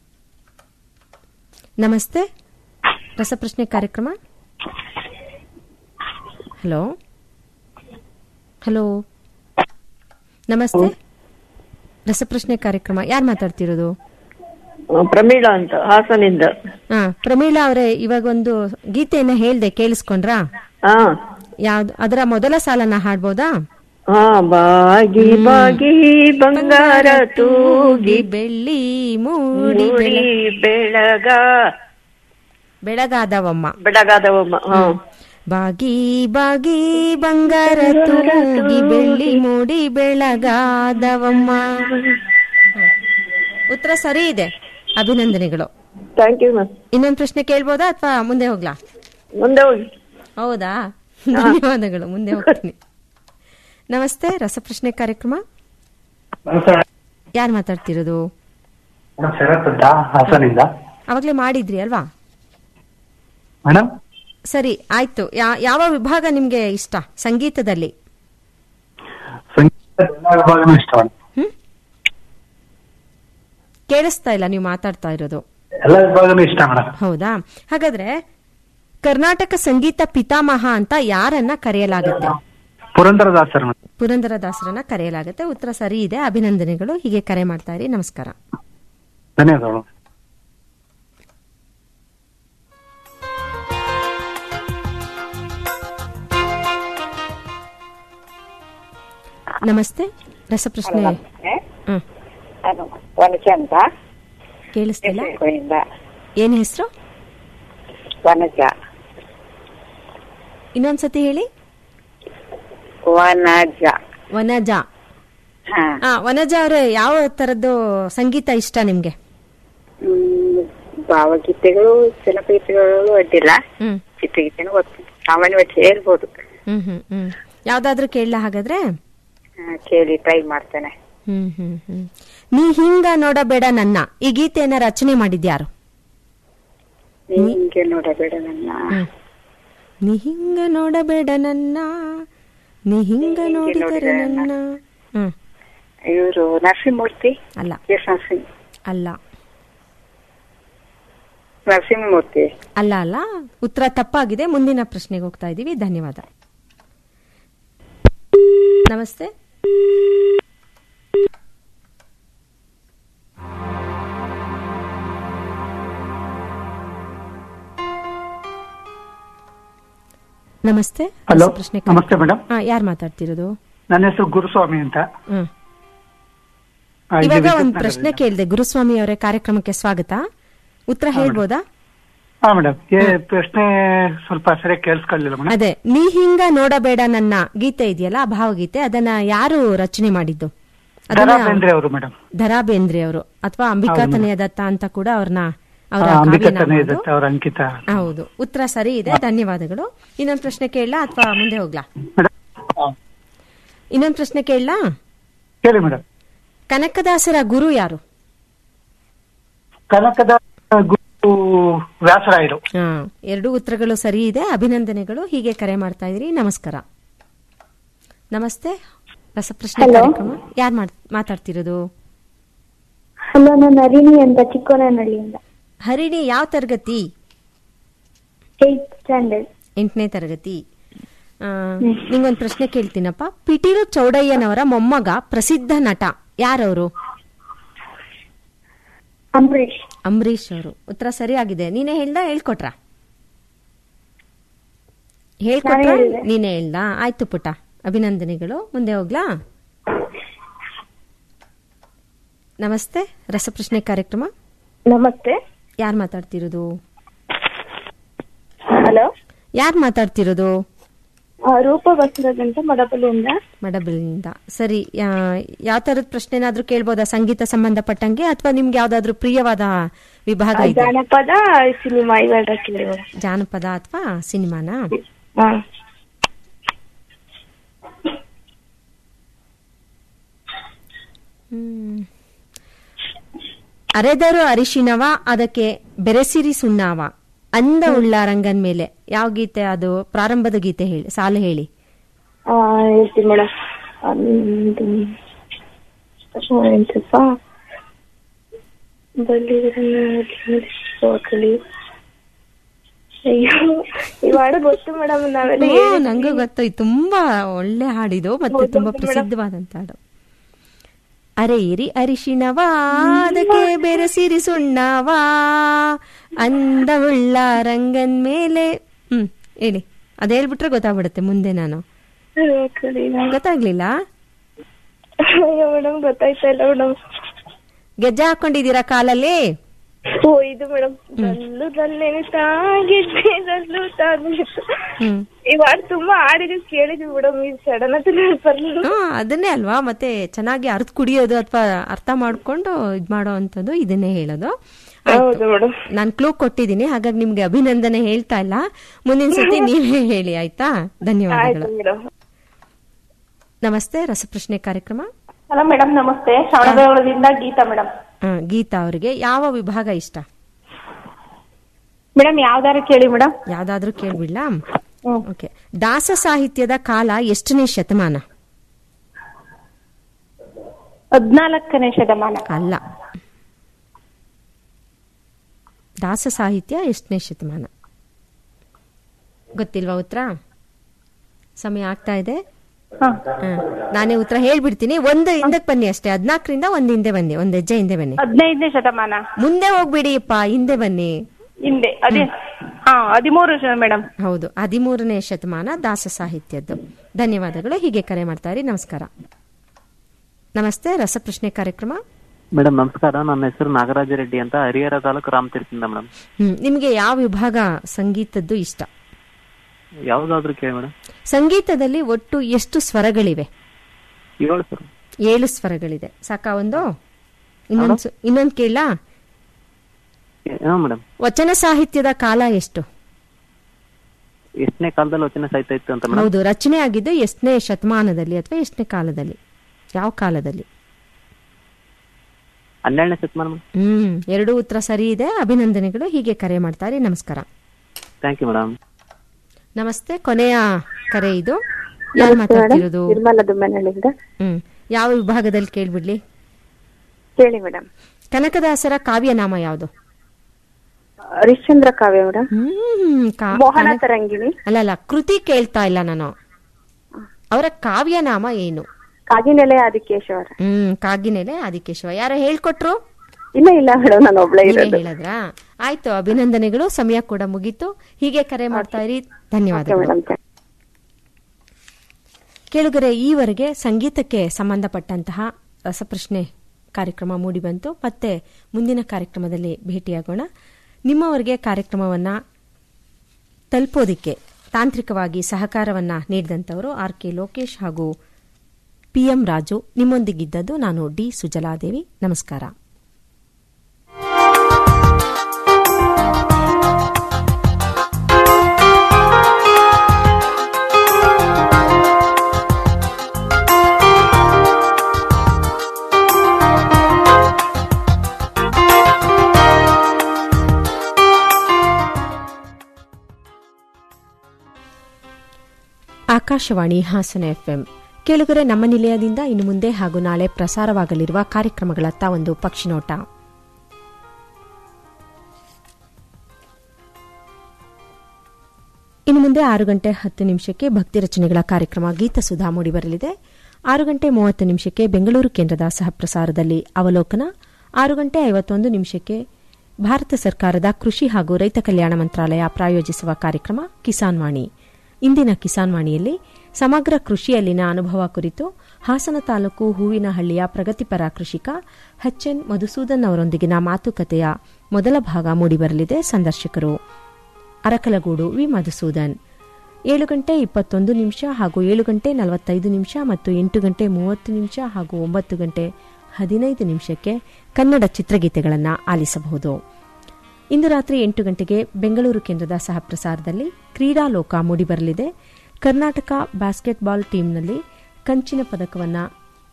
ನಮಸ್ತೆ ರಸಪ್ರಶ್ನೆ ಕಾರ್ಯಕ್ರಮ ಹಲೋ ಹಲೋ ನಮಸ್ತೆ ರಸಪ್ರಶ್ನೆ ಕಾರ್ಯಕ್ರಮ ಯಾರು ಮಾತಾಡ್ತಿರೋದು ಪ್ರಮೀಳಾ ಅಂತ ಹಾಸನಿಂದ ಹಾ ಪ್ರಮೀಳಾ ಅವರೇ ಇವಾಗ ಒಂದು ಗೀತೆಯನ್ನ ಹೇಳ್ದೆ ಕೇಳಿಸ್ಕೊಂಡ್ರಾ ಹಾ ಯಾವ್ದು ಅದರ ಮೊದಲ ಸಾಲನ್ನ ಹಾಡ್ಬೋದಾ ಹಾ ಬಾಗಿ ಬಾಗಿ ಬಂಗಾರ ತೂಗಿ ಬೆಳ್ಳಿ ಮೂಡಿ ಮೂಡಿ ಬೆಳಗ ಬೆಳಗಾದವಮ್ಮ ಬೆಳಗಾದವಮ್ಮ ಹಾ ಬಾಗಿ ಬಾಗಿ ಬಂಗಾರ ತೂಗಿ ಬೆಳ್ಳಿ ಮೂಡಿ ಬೆಳಗಾದವಮ್ಮ ಹ್ಮ್. ಉತ್ತರ ಸರಿ ಇದೆ ಅಭಿನಂದನೆಗಳು ಥ್ಯಾಂಕ್ ಯು ಮ್ಯಾಮ್ ಇನ್ನೊಂದು ಪ್ರಶ್ನೆ ಕೇಳ್ಬೋದಾ ಅಥವಾ ಮುಂದೆ ಹೋಗ್ಲಾ ಮುಂದೆ ಹೋಗಿ ಹೌದಾ ಧನ್ಯವಾದಗಳು ಮುಂದೆ ಹೋಗ್ತೀನಿ ನಮಸ್ತೆ ರಸಪ್ರಶ್ನೆ ಕಾರ್ಯಕ್ರಮ ಯಾರು ಮಾತಾಡ್ತಿರೋದು ಶರತ್ ಅಂತ ಹಾಸನಿಂದ ಅವಾಗ್ಲೇ ಮಾಡಿದ್ರಿ ಅಲ್ವಾ ಮೇಡಮ್ ಸರಿ ಆಯ್ತು ಯಾ- ಯಾವ ವಿಭಾಗ ನಿಮ್ಗೆ ಇಷ್ಟ ಸಂಗೀತದಲ್ಲಿ ಸಂಗೀತ ಎಲ್ಲ ವಿಭಾಗನೂ ಇಷ್ಟ ಮೇಡಮ್. ಕೇಳಿಸ್ತಾ ಇಲ್ಲ ನೀವು ಮಾತಾಡ್ತಾ ಇರೋದು ಎಲ್ಲ ವಿಭಾಗನೂ ಇಷ್ಟ ಮೇಡಮ್ ಹೌದಾ ಹಾಗಾದ್ರೆ ಕರ್ನಾಟಕ ಸಂಗೀತ ಪಿತಾಮಹ ಅಂತ ಯಾರನ್ನ ಕರೆಯಲಾಗುತ್ತೆ ಪುರಂದರದಾಸರ್ ಮೇಡಮ್ ಪುರಂದರದಾಸರನ್ನ ಕರೆಯಲಾಗುತ್ತೆ ಉತ್ತರ ಸರಿ ಇದೆ ಅಭಿನಂದನೆಗಳು ಹೀಗೆ ಕರೆ ಮಾಡ್ತಾ ಇರಿ ನಮಸ್ಕಾರ ಧನ್ಯವಾದಗಳು ನಮಸ್ತೆ ರಸಪ್ರಶ್ನೆ ಹ್ಮ್ ನಾನು ವನಜ ಅಂತ ಕೇಳಿಸ್ತಿಲ್ಲ ಹೆಸರುಗಳಿಂದ ಏನ್ ಹೆಸರು ವನಜ ಇನ್ನೊಂದ್ಸತಿ ಹೇಳಿ ವನಜ ವನಜ ಹಾ ಆ ವನಜ ಅವರೇ ಯಾವ ತರದ್ದು ಸಂಗೀತ ಇಷ್ಟ ನಿಮ್ಗೆ ಹ್ಮ್, ಭಾವಗೀತೆಗಳು ಜನಪದಗಳು ಅಡ್ಡಿಲ್ಲ ಹ್ಮ್ ಚಿತ್ರಗೀತೆನೂ ಗೊತ್ತು ಸಾಮಾನ್ಯವಾಗಿ ಹೇಳ್ಬೋದು ಹ್ಮ್ ಹ್ಮ್ ಹ್ಮ್ ಯಾವ್ದಾದ್ರೂ ಕೇಳಲ ಹಾಗಾದ್ರೆ ಹಾ, ಕೇಳಿ ಟ್ರೈ ಮಾಡ್ತೇನೆ ಹ್ಮ್ ಹ್ಮ್ ಹ್ಮ್ ನೀ ಹಿಂಗ ನೋಡಬೇಡ ನನ್ನ ಈ ಗೀತೆಯನ್ನ ರಚನೆ ಮಾಡಿದ್ಯಾರು ನಿಂಗೆ ನೋಡಬೇಡ ನನ್ನ ನೀ ಹಿಂಗ ನೋಡಬೇಡ ನನ್ನ ನೀ ಹಿಂಗ ನೋಡಿದರೆ ನನ್ನ ಹ್ಮ್ ಇವರು ನರಸಿಂಹಮೂರ್ತಿ ಅಲ್ಲ ಎಸ್ ನರಸಿಂಹ ಅಲ್ಲ ನರಸಿಂಹಮೂರ್ತಿ ಅಲ್ಲ ಅಲ್ಲ ಉತ್ತರ ತಪ್ಪಾಗಿದೆ ಮುಂದಿನ ಪ್ರಶ್ನೆಗೆ ಹೋಗ್ತಾ ಇದೀವಿ ಧನ್ಯವಾದ ನಮಸ್ತೆ ನಮಸ್ತೆ ಹಲೋ ಪ್ರಶ್ನೆ ನಮಸ್ತೆ ಮೇಡಮ್ ಹಾ ಯಾರು ಮಾತಾಡ್ತಿರೋದು ನನ್ನ ಹೆಸರು ಗುರುಸ್ವಾಮಿ ಅಂತ ಹ್ಮ್ ಆ, ಇಲ್ಲಿ ಇವಾಗ ವಿದ್ಯುತ್ ಒಂದು ನಗರದಿಂದ. ಪ್ರಶ್ನೆ ಕೇಳಿದೆ ಗುರುಸ್ವಾಮಿ ಅವರೇ ಕಾರ್ಯಕ್ರಮಕ್ಕೆ ಸ್ವಾಗತ ಉತ್ತರ ಹೇಳ್ಬೋದಾ ಹಾ ಮೇಡಮ್ ಪ್ರಶ್ನೆ ಸ್ವಲ್ಪ ಸರಿಯಾಗಿ ಕೇಳಿಸ್ಕೊಳ್ಳಿಲ್ಲ ಮೇಡಮ್ ಅದೇ ನೀ ಹಿಂಗ ನೋಡಬೇಡ ನನ್ನ ಗೀತೆ ಇದೆಯಲ್ಲ ಆ ಭಾವಗೀತೆ ಅದನ್ನ ಯಾರು ರಚನೆ ಮಾಡಿದ್ದು ದರಾ ಬೇಂದ್ರೆ ಅವರು ಮೇಡಮ್ ದರಾ ಬೇಂದ್ರೆ ಅವರು ಅಥವಾ ಅಂಬಿಕಾ ಹೌದು ತನಯ ದತ್ತ ಅಂತ ಕೂಡ ಅವ್ರನ್ನ ಅವರ ಅಂಬಿಕಾ ಕಾವ್ಯನಾಮ ತನೇ ಅದು. ದತ್ತ ಅವ್ರ ಅಂಕಿತ ಹೌದು ಉತ್ತರ ಸರಿ ಇದೆ ಧನ್ಯವಾದಗಳು ಇನ್ನೊಂದು ಪ್ರಶ್ನೆ ಕೇಳಲಾ ಅಥವಾ ಮುಂದೆ ಹೋಗ್ಲಾ ಇನ್ನೊಂದು ಪ್ರಶ್ನೆ ಕೇಳಲಾ ಹೇಳಿ ಮೇಡಮ್ ಕನಕದಾಸರ ಗುರು ಯಾರು ಕನಕದ ಗುರು ವ್ಯಾಸರಾಯರು ಹಾ ಎರಡು ಉತ್ತರಗಳು ಸರಿ ಇದೆ ಅಭಿನಂದನೆಗಳು ಹೀಗೆ ಕರೆ ಮಾಡ್ತಾ ಇದ್ರಿ ನಮಸ್ಕಾರ ನಮಸ್ತೆ ರಸಪ್ರಶ್ನೆ Hello. ಕಾರ್ಯಕ್ರಮ ಯಾರು ಮಾತಾಡ್ತಿರೋದು ಹಲೋ ನಾನು ಹರಿಣಿ ಅಂತ ಚಿಕ್ಕೋನಹಳ್ಳಿಯಿಂದ ಹರಿಣಿ ಯಾವ ತರಗತಿ ಏಯ್ತ್ ಸ್ಟ್ಯಾಂಡರ್ಡ್ ಎಂಟನೇ ತರಗತಿ ಆ, ನಿಂಗೊಂದು ಪ್ರಶ್ನೆ ಕೇಳ್ತೀನಪ್ಪ ಪಿಟೀಲು ಚೌಡಯ್ಯನವರ ಮೊಮ್ಮಗ ಪ್ರಸಿದ್ಧ ನಟ ಯಾರವರು ಅಂಬರೀಶ್ ಅಂಬರೀಶ್ ಅವರು ಉತ್ತರ ಸರಿಯಾಗಿದೆ ನೀನೇ ಹೇಳ್ದ ಹೇಳ್ಕೊಟ್ರ ಹೇಳ್ಕೊಟ್ರ ನಾನೇ ಹೇಳ್ದೆ. ನೀನೇ ಹೇಳ್ದ ಆಯ್ತು ಪುಟ್ಟ ಅಭಿನಂದನೆಗಳು ಮುಂದೆ ಹೋಗ್ಲಾ ನಮಸ್ತೆ ರಸಪ್ರಶ್ನೆ ಕಾರ್ಯಕ್ರಮ ನಮಸ್ತೆ ಯಾರು ಮಾತಾಡ್ತಿರೋದು ಹಲೋ ಯಾರು ಮಾತಾಡ್ತಿರೋದು ರೂಪ ಬಸವರಾಜ್ ಅಂತ ಮಡಪಲ್ಲಿಯಿಂದ ಮಡಬಲಿಂದ ಸರಿ ಯಾವ ತರದ ಪ್ರಶ್ನೆನಾದ್ರೂ ಕೇಳ್ಬೋದಾ ಸಂಗೀತ ಸಂಬಂಧಪಟ್ಟಂಗೆ ಅಥವಾ ನಿಮ್ಗೆ ಯಾವ್ದಾದ್ರು ಪ್ರಿಯವಾದ ವಿಭಾಗ ಇದೆ ಜಾನಪದ ಸಿನಿಮಾ ಇವೆರಡ ಕೇಳಿ ಜಾನಪದ ಅಥವಾ ಸಿನಿಮಾನ ಹಾ ಹ್ಮ್. ಅರೆದರು ಅರಿಶಿನವ ಅದಕ್ಕೆ ಬೆರೆಸಿರಿ ಸುಣ್ಣಾವ ಅಂದ ಉಳ್ಳ ರಂಗನ್ ಮೇಲೆ ಯಾವ ಗೀತೆ ಅದು ಪ್ರಾರಂಭದ ಗೀತೆ ಹೇಳಿ ಸಾಲು ಹೇಳಿ ಆ, ಹೇಳ್ತೀನಿ ಮೇಡಮ್ ಎಂತಪ್ಪ ಬಲ್ಲಿದ್ರಲ್ಲಿ ಅಯ್ಯೋ ಈ ಹಾಡು ಗೊತ್ತು ಮೇಡಮ್ ನಾವೆಲ್ಲ ಓ, ಹೇಳಿದ್ವಿ. ನಂಗೂ ಗೊತ್ತು ಇದು ತುಂಬಾ ಒಳ್ಳೆ ಹಾಡಿದು ಮತ್ತೆ ಹೌದು, ತುಂಬಾ ಹೌದು, ಪ್ರಸಿದ್ಧವಾದಂತ ಹಾಡು ಅರೆಯಿರಿ ಅರಿಶಿನವಾ ಅದಕ್ಕೆ ಬೆರೆಸಿರಿ ಸುಣ್ಣವಾ ಅಂದವುಳ್ಳ ರಂಗನ್ ಮೇಲೆ ಹ್ಮ್ ಹೇಳಿ ಅದ್ ಹೇಳ್ಬಿಟ್ರೆ ಗೊತ್ತಾಗ್ಬಿಡುತ್ತೆ ಮುಂದೆ ನಾನು ಅಯ್ಯೋ, ಕಲಿ ನಂಗೆ- ಗೊತ್ತಾಗ್ಲಿಲ್ಲ ಅಯ್ಯೋ ಮೇಡಮ್ ಗೊತ್ತಾಯ್ತಾ ಇಲ್ಲ ಮೇಡಮ್ ಗೆಜ್ಜೆ ಹಾಕೊಂಡಿದೀರಾ ಕಾಲಲ್ಲಿ ಓ ಇದು ಮೇಡಮ್ ದಲ್ಲು ದಲ್ಲೇನೆ ತಾಗಿದ್ದೆ ದಲ್ಲು ತಾಗಿತ್ತು ಹ್ಮ್ ಈ ಹಾಡು ತುಂಬಾ ಹಾಡಿದ್ವಿ ಕೇಳಿದ್ವಿ ಮೇಡಮ್ ಈ ಸಡನ್ ಆಗಿ ಬರ್ಲಿಲ್ಲ ಹಾ ಅದನ್ನೇ ಅಲ್ವಾ ಮತ್ತೆ ಚೆನ್ನಾಗಿ ಅರ್ಥ ಕುಡಿಯೋದು ಅಥವಾ ಅರ್ಥ ಮಾಡ್ಕೊಂಡು ಇದ್ ಮಾಡೋ ಅಂತದ್ದು ಇದನ್ನೇ ಹೇಳೋದು ಹೌದು ಮೇಡಮ್ ನಾನು ಕ್ಲೂ ಕೊಟ್ಟಿದ್ದೀನಿ ಹಾಗಾಗಿ ನಿಮ್ಗೆ ಅಭಿನಂದನೆ ಹೇಳ್ತಾ ಇಲ್ಲ ಮುಂದಿನ ಸತಿ ನೀವೇ ಹೇಳಿ ಆಯ್ತಾ ಧನ್ಯವಾದಗಳು ಆಯ್ತು ಮೇಡಮ್ ನಮಸ್ತೆ ರಸಪ್ರಶ್ನೆ ಕಾರ್ಯಕ್ರಮ ಹಲೋ ಮೇಡಮ್ ನಮಸ್ತೆ ಶ್ರವಣಬೆಳಗೊಳದಿಂದ ಗೀತಾ ಮೇಡಮ್ ಆ, ಗೀತಾ ಅವರಿಗೆ ಯಾವ ವಿಭಾಗ ಇಷ್ಟ ಮೇಡಮ್ ಯಾವ್ದಾರು ಕೇಳಿ ಮೇಡಮ್ ಯಾವ್ದಾದ್ರೂ ಕೇಳ್ಬಿಡ್ಲಾ ಓಕೆ ದಾಸ ಸಾಹಿತ್ಯದ ಕಾಲ ಎಷ್ಟನೇ ಶತಮಾನ ಹದ್ನಾಲ್ಕನೇ ಶತಮಾನ ಅಲ್ಲ ದಾಸ ಸಾಹಿತ್ಯ ಎಷ್ಟನೇ ಶತಮಾನ ಗೊತ್ತಿಲ್ವಾ ಉತ್ತರ ಸಮಯ ಆಗ್ತಾ ಇದೆ ಹಾ. ನಾನೇ ಉತ್ತರ ಹೇಳ್ಬಿಡ್ತೀನಿ ಒಂದು ಹಿಂದಕ್ಕೆ ಬನ್ನಿ ಅಷ್ಟೇ ಹದ್ನಾಲ್ಕರಿಂದ ಒಂದ್ ಹಿಂದೆ ಬನ್ನಿ ಒಂದ್ ಹೆಜ್ಜೆ ಹಿಂದೆ ಬನ್ನಿ ಹದಿನೈದನೇ ಶತಮಾನ ಮುಂದೆ ಹೋಗ್ಬಿಡಿಯಪ್ಪ ಹಿಂದೆ ಬನ್ನಿ ಹಿಂದೆ ಅದೇ ಹಾ ಹದಿಮೂರು ಮೇಡಮ್ ಹೌದು ಹದಿಮೂರನೇ ಶತಮಾನ ದಾಸ ಸಾಹಿತ್ಯದ್ದು ಧನ್ಯವಾದಗಳು ಹೀಗೆ ಕರೆ ಮಾಡ್ತಾ ಇರಿ ನಮಸ್ಕಾರ ನಮಸ್ತೆ ರಸಪ್ರಶ್ನೆ ಕಾರ್ಯಕ್ರಮ ಮೇಡಮ್ ನಮಸ್ಕಾರ ನನ್ನ ಹೆಸರು ನಾಗರಾಜ ರೆಡ್ಡಿ ಅಂತ ಹರಿಹರ ತಾಲೂಕು ರಾಮತೀರ್ಥದಿಂದ ಮೇಡಮ್ ಹ್ಮ್ ನಿಮ್ಗೆ ಯಾವ ವಿಭಾಗ ಸಂಗೀತದ್ದು ಇಷ್ಟ ಯಾವ್ದಾದ್ರು ಕೇಳಿ ಮೇಡಮ್ ಸಂಗೀತದಲ್ಲಿ ಒಟ್ಟು ಎಷ್ಟು ಸ್ವರಗಳಿವೆ ಏಳು ಸರ್ ಏಳು ಸ್ವರಗಳಿದೆ ಸಾಕಾ ಒಂದು ಇನ್ನೊಂದು ಇನ್ನೊಂದು ಕೇಳಾ ಹಾ ಮೇಡಮ್ ವಚನ ಸಾಹಿತ್ಯದ ಕಾಲ ಎಷ್ಟು ಎಷ್ಟನೇ ಕಾಲದಲ್ಲಿ ವಚನ ಸಾಹಿತ್ಯ ಇತ್ತು ಅಂತ ಮೇಡಮ್ ಹೌದು ರಚನೆ ಆಗಿದ್ದು ಎಷ್ಟನೇ ಶತಮಾನದಲ್ಲಿ ಅಥವಾ ಎಷ್ಟನೇ ಕಾಲದಲ್ಲಿ ಯಾವ ಕಾಲದಲ್ಲಿ ಹನ್ನೆರಡನೇ ಶತಮಾನ ಮೇಡಮ್ ಹ್ಮ್ ಎರಡು ಉತ್ತರ ಸರಿ ಇದೆ ಅಭಿನಂದನೆಗಳು ಹೀಗೆ ಕರೆ ಮಾಡ್ತಾರೆ ನಮಸ್ಕಾರ ಥ್ಯಾಂಕ್ ಯು ಮೇಡಮ್ ನಮಸ್ತೆ ಕೊನೆಯ ಕರೆ ಇದು ಯಾರು ಮಾತಾಡ್ತಿರೋದು ನಿರ್ಮಲಾ ದುಮ್ಮನಹಳ್ಳಿಯಿಂದ ಹ್ಮ್ ಯಾವ ವಿಭಾಗದಲ್ಲಿ ಕೇಳ್ಬಿಡ್ಲಿ ಹೇಳಿ ಮೇಡಮ್ ಕನಕದಾಸರ ಕಾವ್ಯನಾಮ ಯಾವುದು ಹರಿಶ್ಚಂದ್ರ ಕಾವ್ಯ ಮೇಡಮ್ ಹ್ಮ್ ಕಾ- ಮೋಹನ ಕನಕ- ತರಂಗಿಣಿ ಅಲ್ಲ ಅಲ್ಲ ಕೃತಿ ಕೇಳ್ತಾ ಇಲ್ಲ ನಾನು ಅವರ ಕಾವ್ಯನಾಮ ಏನು ಕಾಗಿನೆಲೆ ಆದಿಕೇಶವರ ಹ್ಮ್ ಕಾಗಿನೆಲೆ ಆದಿಕೇಶವ ಯಾರೋ ಹೇಳ್ಕೊಟ್ರು ಇಲ್ಲ ಇಲ್ಲ ಮೇಡಮ್ ನಾನು ಒಬ್ಳೆ ನೀವೇ ಇರೋದು ಹೇಳಿದ್ರಾ ಆಯ್ತು ಅಭಿನಂದನೆಗಳು ಸಮಯ ಕೂಡ ಮುಗೀತು ಹೀಗೆ ಕರೆ ಮಾಡ್ತಾ ಇರಿ ಧನ್ಯವಾದಗಳು ಮೇಡಮ್ ಕೇಳುಗರೆ ಈವರೆಗೆ ಸಂಗೀತಕ್ಕೆ ಸಂಬಂಧಪಟ್ಟಂತಹ ರಸಪ್ರಶ್ನೆ ಕಾರ್ಯಕ್ರಮ ಮೂಡಿಬಂತು ಮತ್ತೆ ಮುಂದಿನ ಕಾರ್ಯಕ್ರಮದಲ್ಲಿ ಭೇಟಿಯಾಗೋಣ ನಿಮ್ಮವರಿಗೆ ಕಾರ್ಯಕ್ರಮವನ್ನ ತಲುಪೋದಿಕ್ಕೆ ತಾಂತ್ರಿಕವಾಗಿ ಸಹಕಾರವನ್ನ ನೀಡಿದಂತವರು ಆರ್ ಕೆ ಲೋಕೇಶ್ ಹಾಗೂ ಪಿಎಂ ರಾಜು ನಿಮ್ಮೊಂದಿಗಿದ್ದದ್ದು ನಾನು ಡಿ ಸುಜಲಾದೇವಿ ನಮಸ್ಕಾರ ಆಕಾಶವಾಣಿ ಹಾಸನ ಎಫ್ಎಂ ಕೇಳುಗರೆ ನಮ್ಮ ನಿಲಯದಿಂದ ಇನ್ನು ಮುಂದೆ ಹಾಗೂ ನಾಳೆ ಪ್ರಸಾರವಾಗಲಿರುವ ಕಾರ್ಯಕ್ರಮಗಳತ್ತ ಒಂದು ಪಕ್ಷಿನೋಟ ಇನ್ನು ಮುಂದೆ ಆರು ಗಂಟೆ ಹತ್ತು ನಿಮಿಷಕ್ಕೆ ಭಕ್ತಿ ರಚನೆಗಳ ಕಾರ್ಯಕ್ರಮ ಗೀತ ಸುಧಾ ಮೂಡಿಬರಲಿದೆ ಆರು ಗಂಟೆ ಮೂವತ್ತು ನಿಮಿಷಕ್ಕೆ ಬೆಂಗಳೂರು ಕೇಂದ್ರದ ಸಹಪ್ರಸಾರದಲ್ಲಿ ಅವಲೋಕನ ಆರು ಗಂಟೆ ಐವತ್ತೊಂದು ನಿಮಿಷಕ್ಕೆ ಭಾರತ ಸರ್ಕಾರದ ಕೃಷಿ ಹಾಗೂ ರೈತ ಕಲ್ಯಾಣ ಮಂತ್ರಾಲಯ ಪ್ರಾಯೋಜಿಸುವ ಕಾರ್ಯಕ್ರಮ ಕಿಸಾನ್ ವಾಣಿ ಇಂದಿನ ಕಿಸಾನ್ ವಾಣಿಯಲ್ಲಿ ಸಮಗ್ರ ಕೃಷಿಯಲ್ಲಿನ ಅನುಭವ ಕುರಿತು ಹಾಸನ ತಾಲೂಕು ಹೂವಿನಹಳ್ಳಿಯ ಪ್ರಗತಿಪರ ಕೃಷಿಕ ಎಚ್ಎನ್ ಮಧುಸೂದನ್ ಅವರೊಂದಿಗಿನ ಮಾತುಕತೆಯ ಮೊದಲ ಭಾಗ ಮೂಡಿಬರಲಿದೆ ಸಂದರ್ಶಕರು ಅರಕಲಗೂಡು ವಿ ಮಧುಸೂದನ್ ಏಳು ಗಂಟೆ ಇಪ್ಪತ್ತೊಂದು ನಿಮಿಷ ಹಾಗೂ ಏಳು ಗಂಟೆ ನಲವತ್ತೈದು ನಿಮಿಷ ಮತ್ತು ಎಂಟು ಗಂಟೆ ಮೂವತ್ತು ನಿಮಿಷ ಹಾಗೂ ಒಂಬತ್ತು ಗಂಟೆ ಹದಿನೈದು ನಿಮಿಷಕ್ಕೆ ಕನ್ನಡ ಚಿತ್ರಗೀತೆಗಳನ್ನು ಆಲಿಸಬಹುದು ಇಂದು ರಾತ್ರಿ ಎಂಟು ಗಂಟೆಗೆ ಬೆಂಗಳೂರು ಕೇಂದ್ರದ ಸಹಪ್ರಸಾರದಲ್ಲಿ ಕ್ರೀಡಾಲೋಕ ಮೂಡಿಬರಲಿದೆ ಕರ್ನಾಟಕ ಬಾಸ್ಕೆಟ್ಬಾಲ್ ಟೀಮ್ನಲ್ಲಿ ಕಂಚಿನ ಪದಕವನ್ನು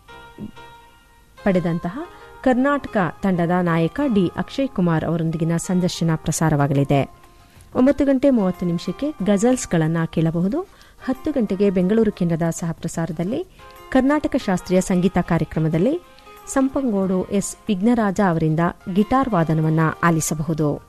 ಪಡೆದಂತಹ ಕರ್ನಾಟಕ ತಂಡದ ನಾಯಕ ಡಿ ಅಕ್ಷಯ್ ಕುಮಾರ್ ಅವರೊಂದಿಗಿನ ಸಂದರ್ಶನ ಪ್ರಸಾರವಾಗಲಿದೆ ಒಂಬತ್ತು ಗಂಟೆ ಮೂವತ್ತು ನಿಮಿಷಕ್ಕೆ ಗಜಲ್ಸ್ಗಳನ್ನು ಕೇಳಬಹುದು ಹತ್ತು ಗಂಟೆಗೆ ಬೆಂಗಳೂರು ಕೇಂದ್ರದ ಸಹಪ್ರಸಾರದಲ್ಲಿ ಕರ್ನಾಟಕ ಶಾಸ್ತ್ರೀಯ ಸಂಗೀತ ಕಾರ್ಯಕ್ರಮದಲ್ಲಿ ಸಂಪಂಗೋಡು ಎಸ್ ವಿಘ್ನರಾಜ ಅವರಿಂದ ಗಿಟಾರ್ ವಾದನವನ್ನು ಆಲಿಸಬಹುದು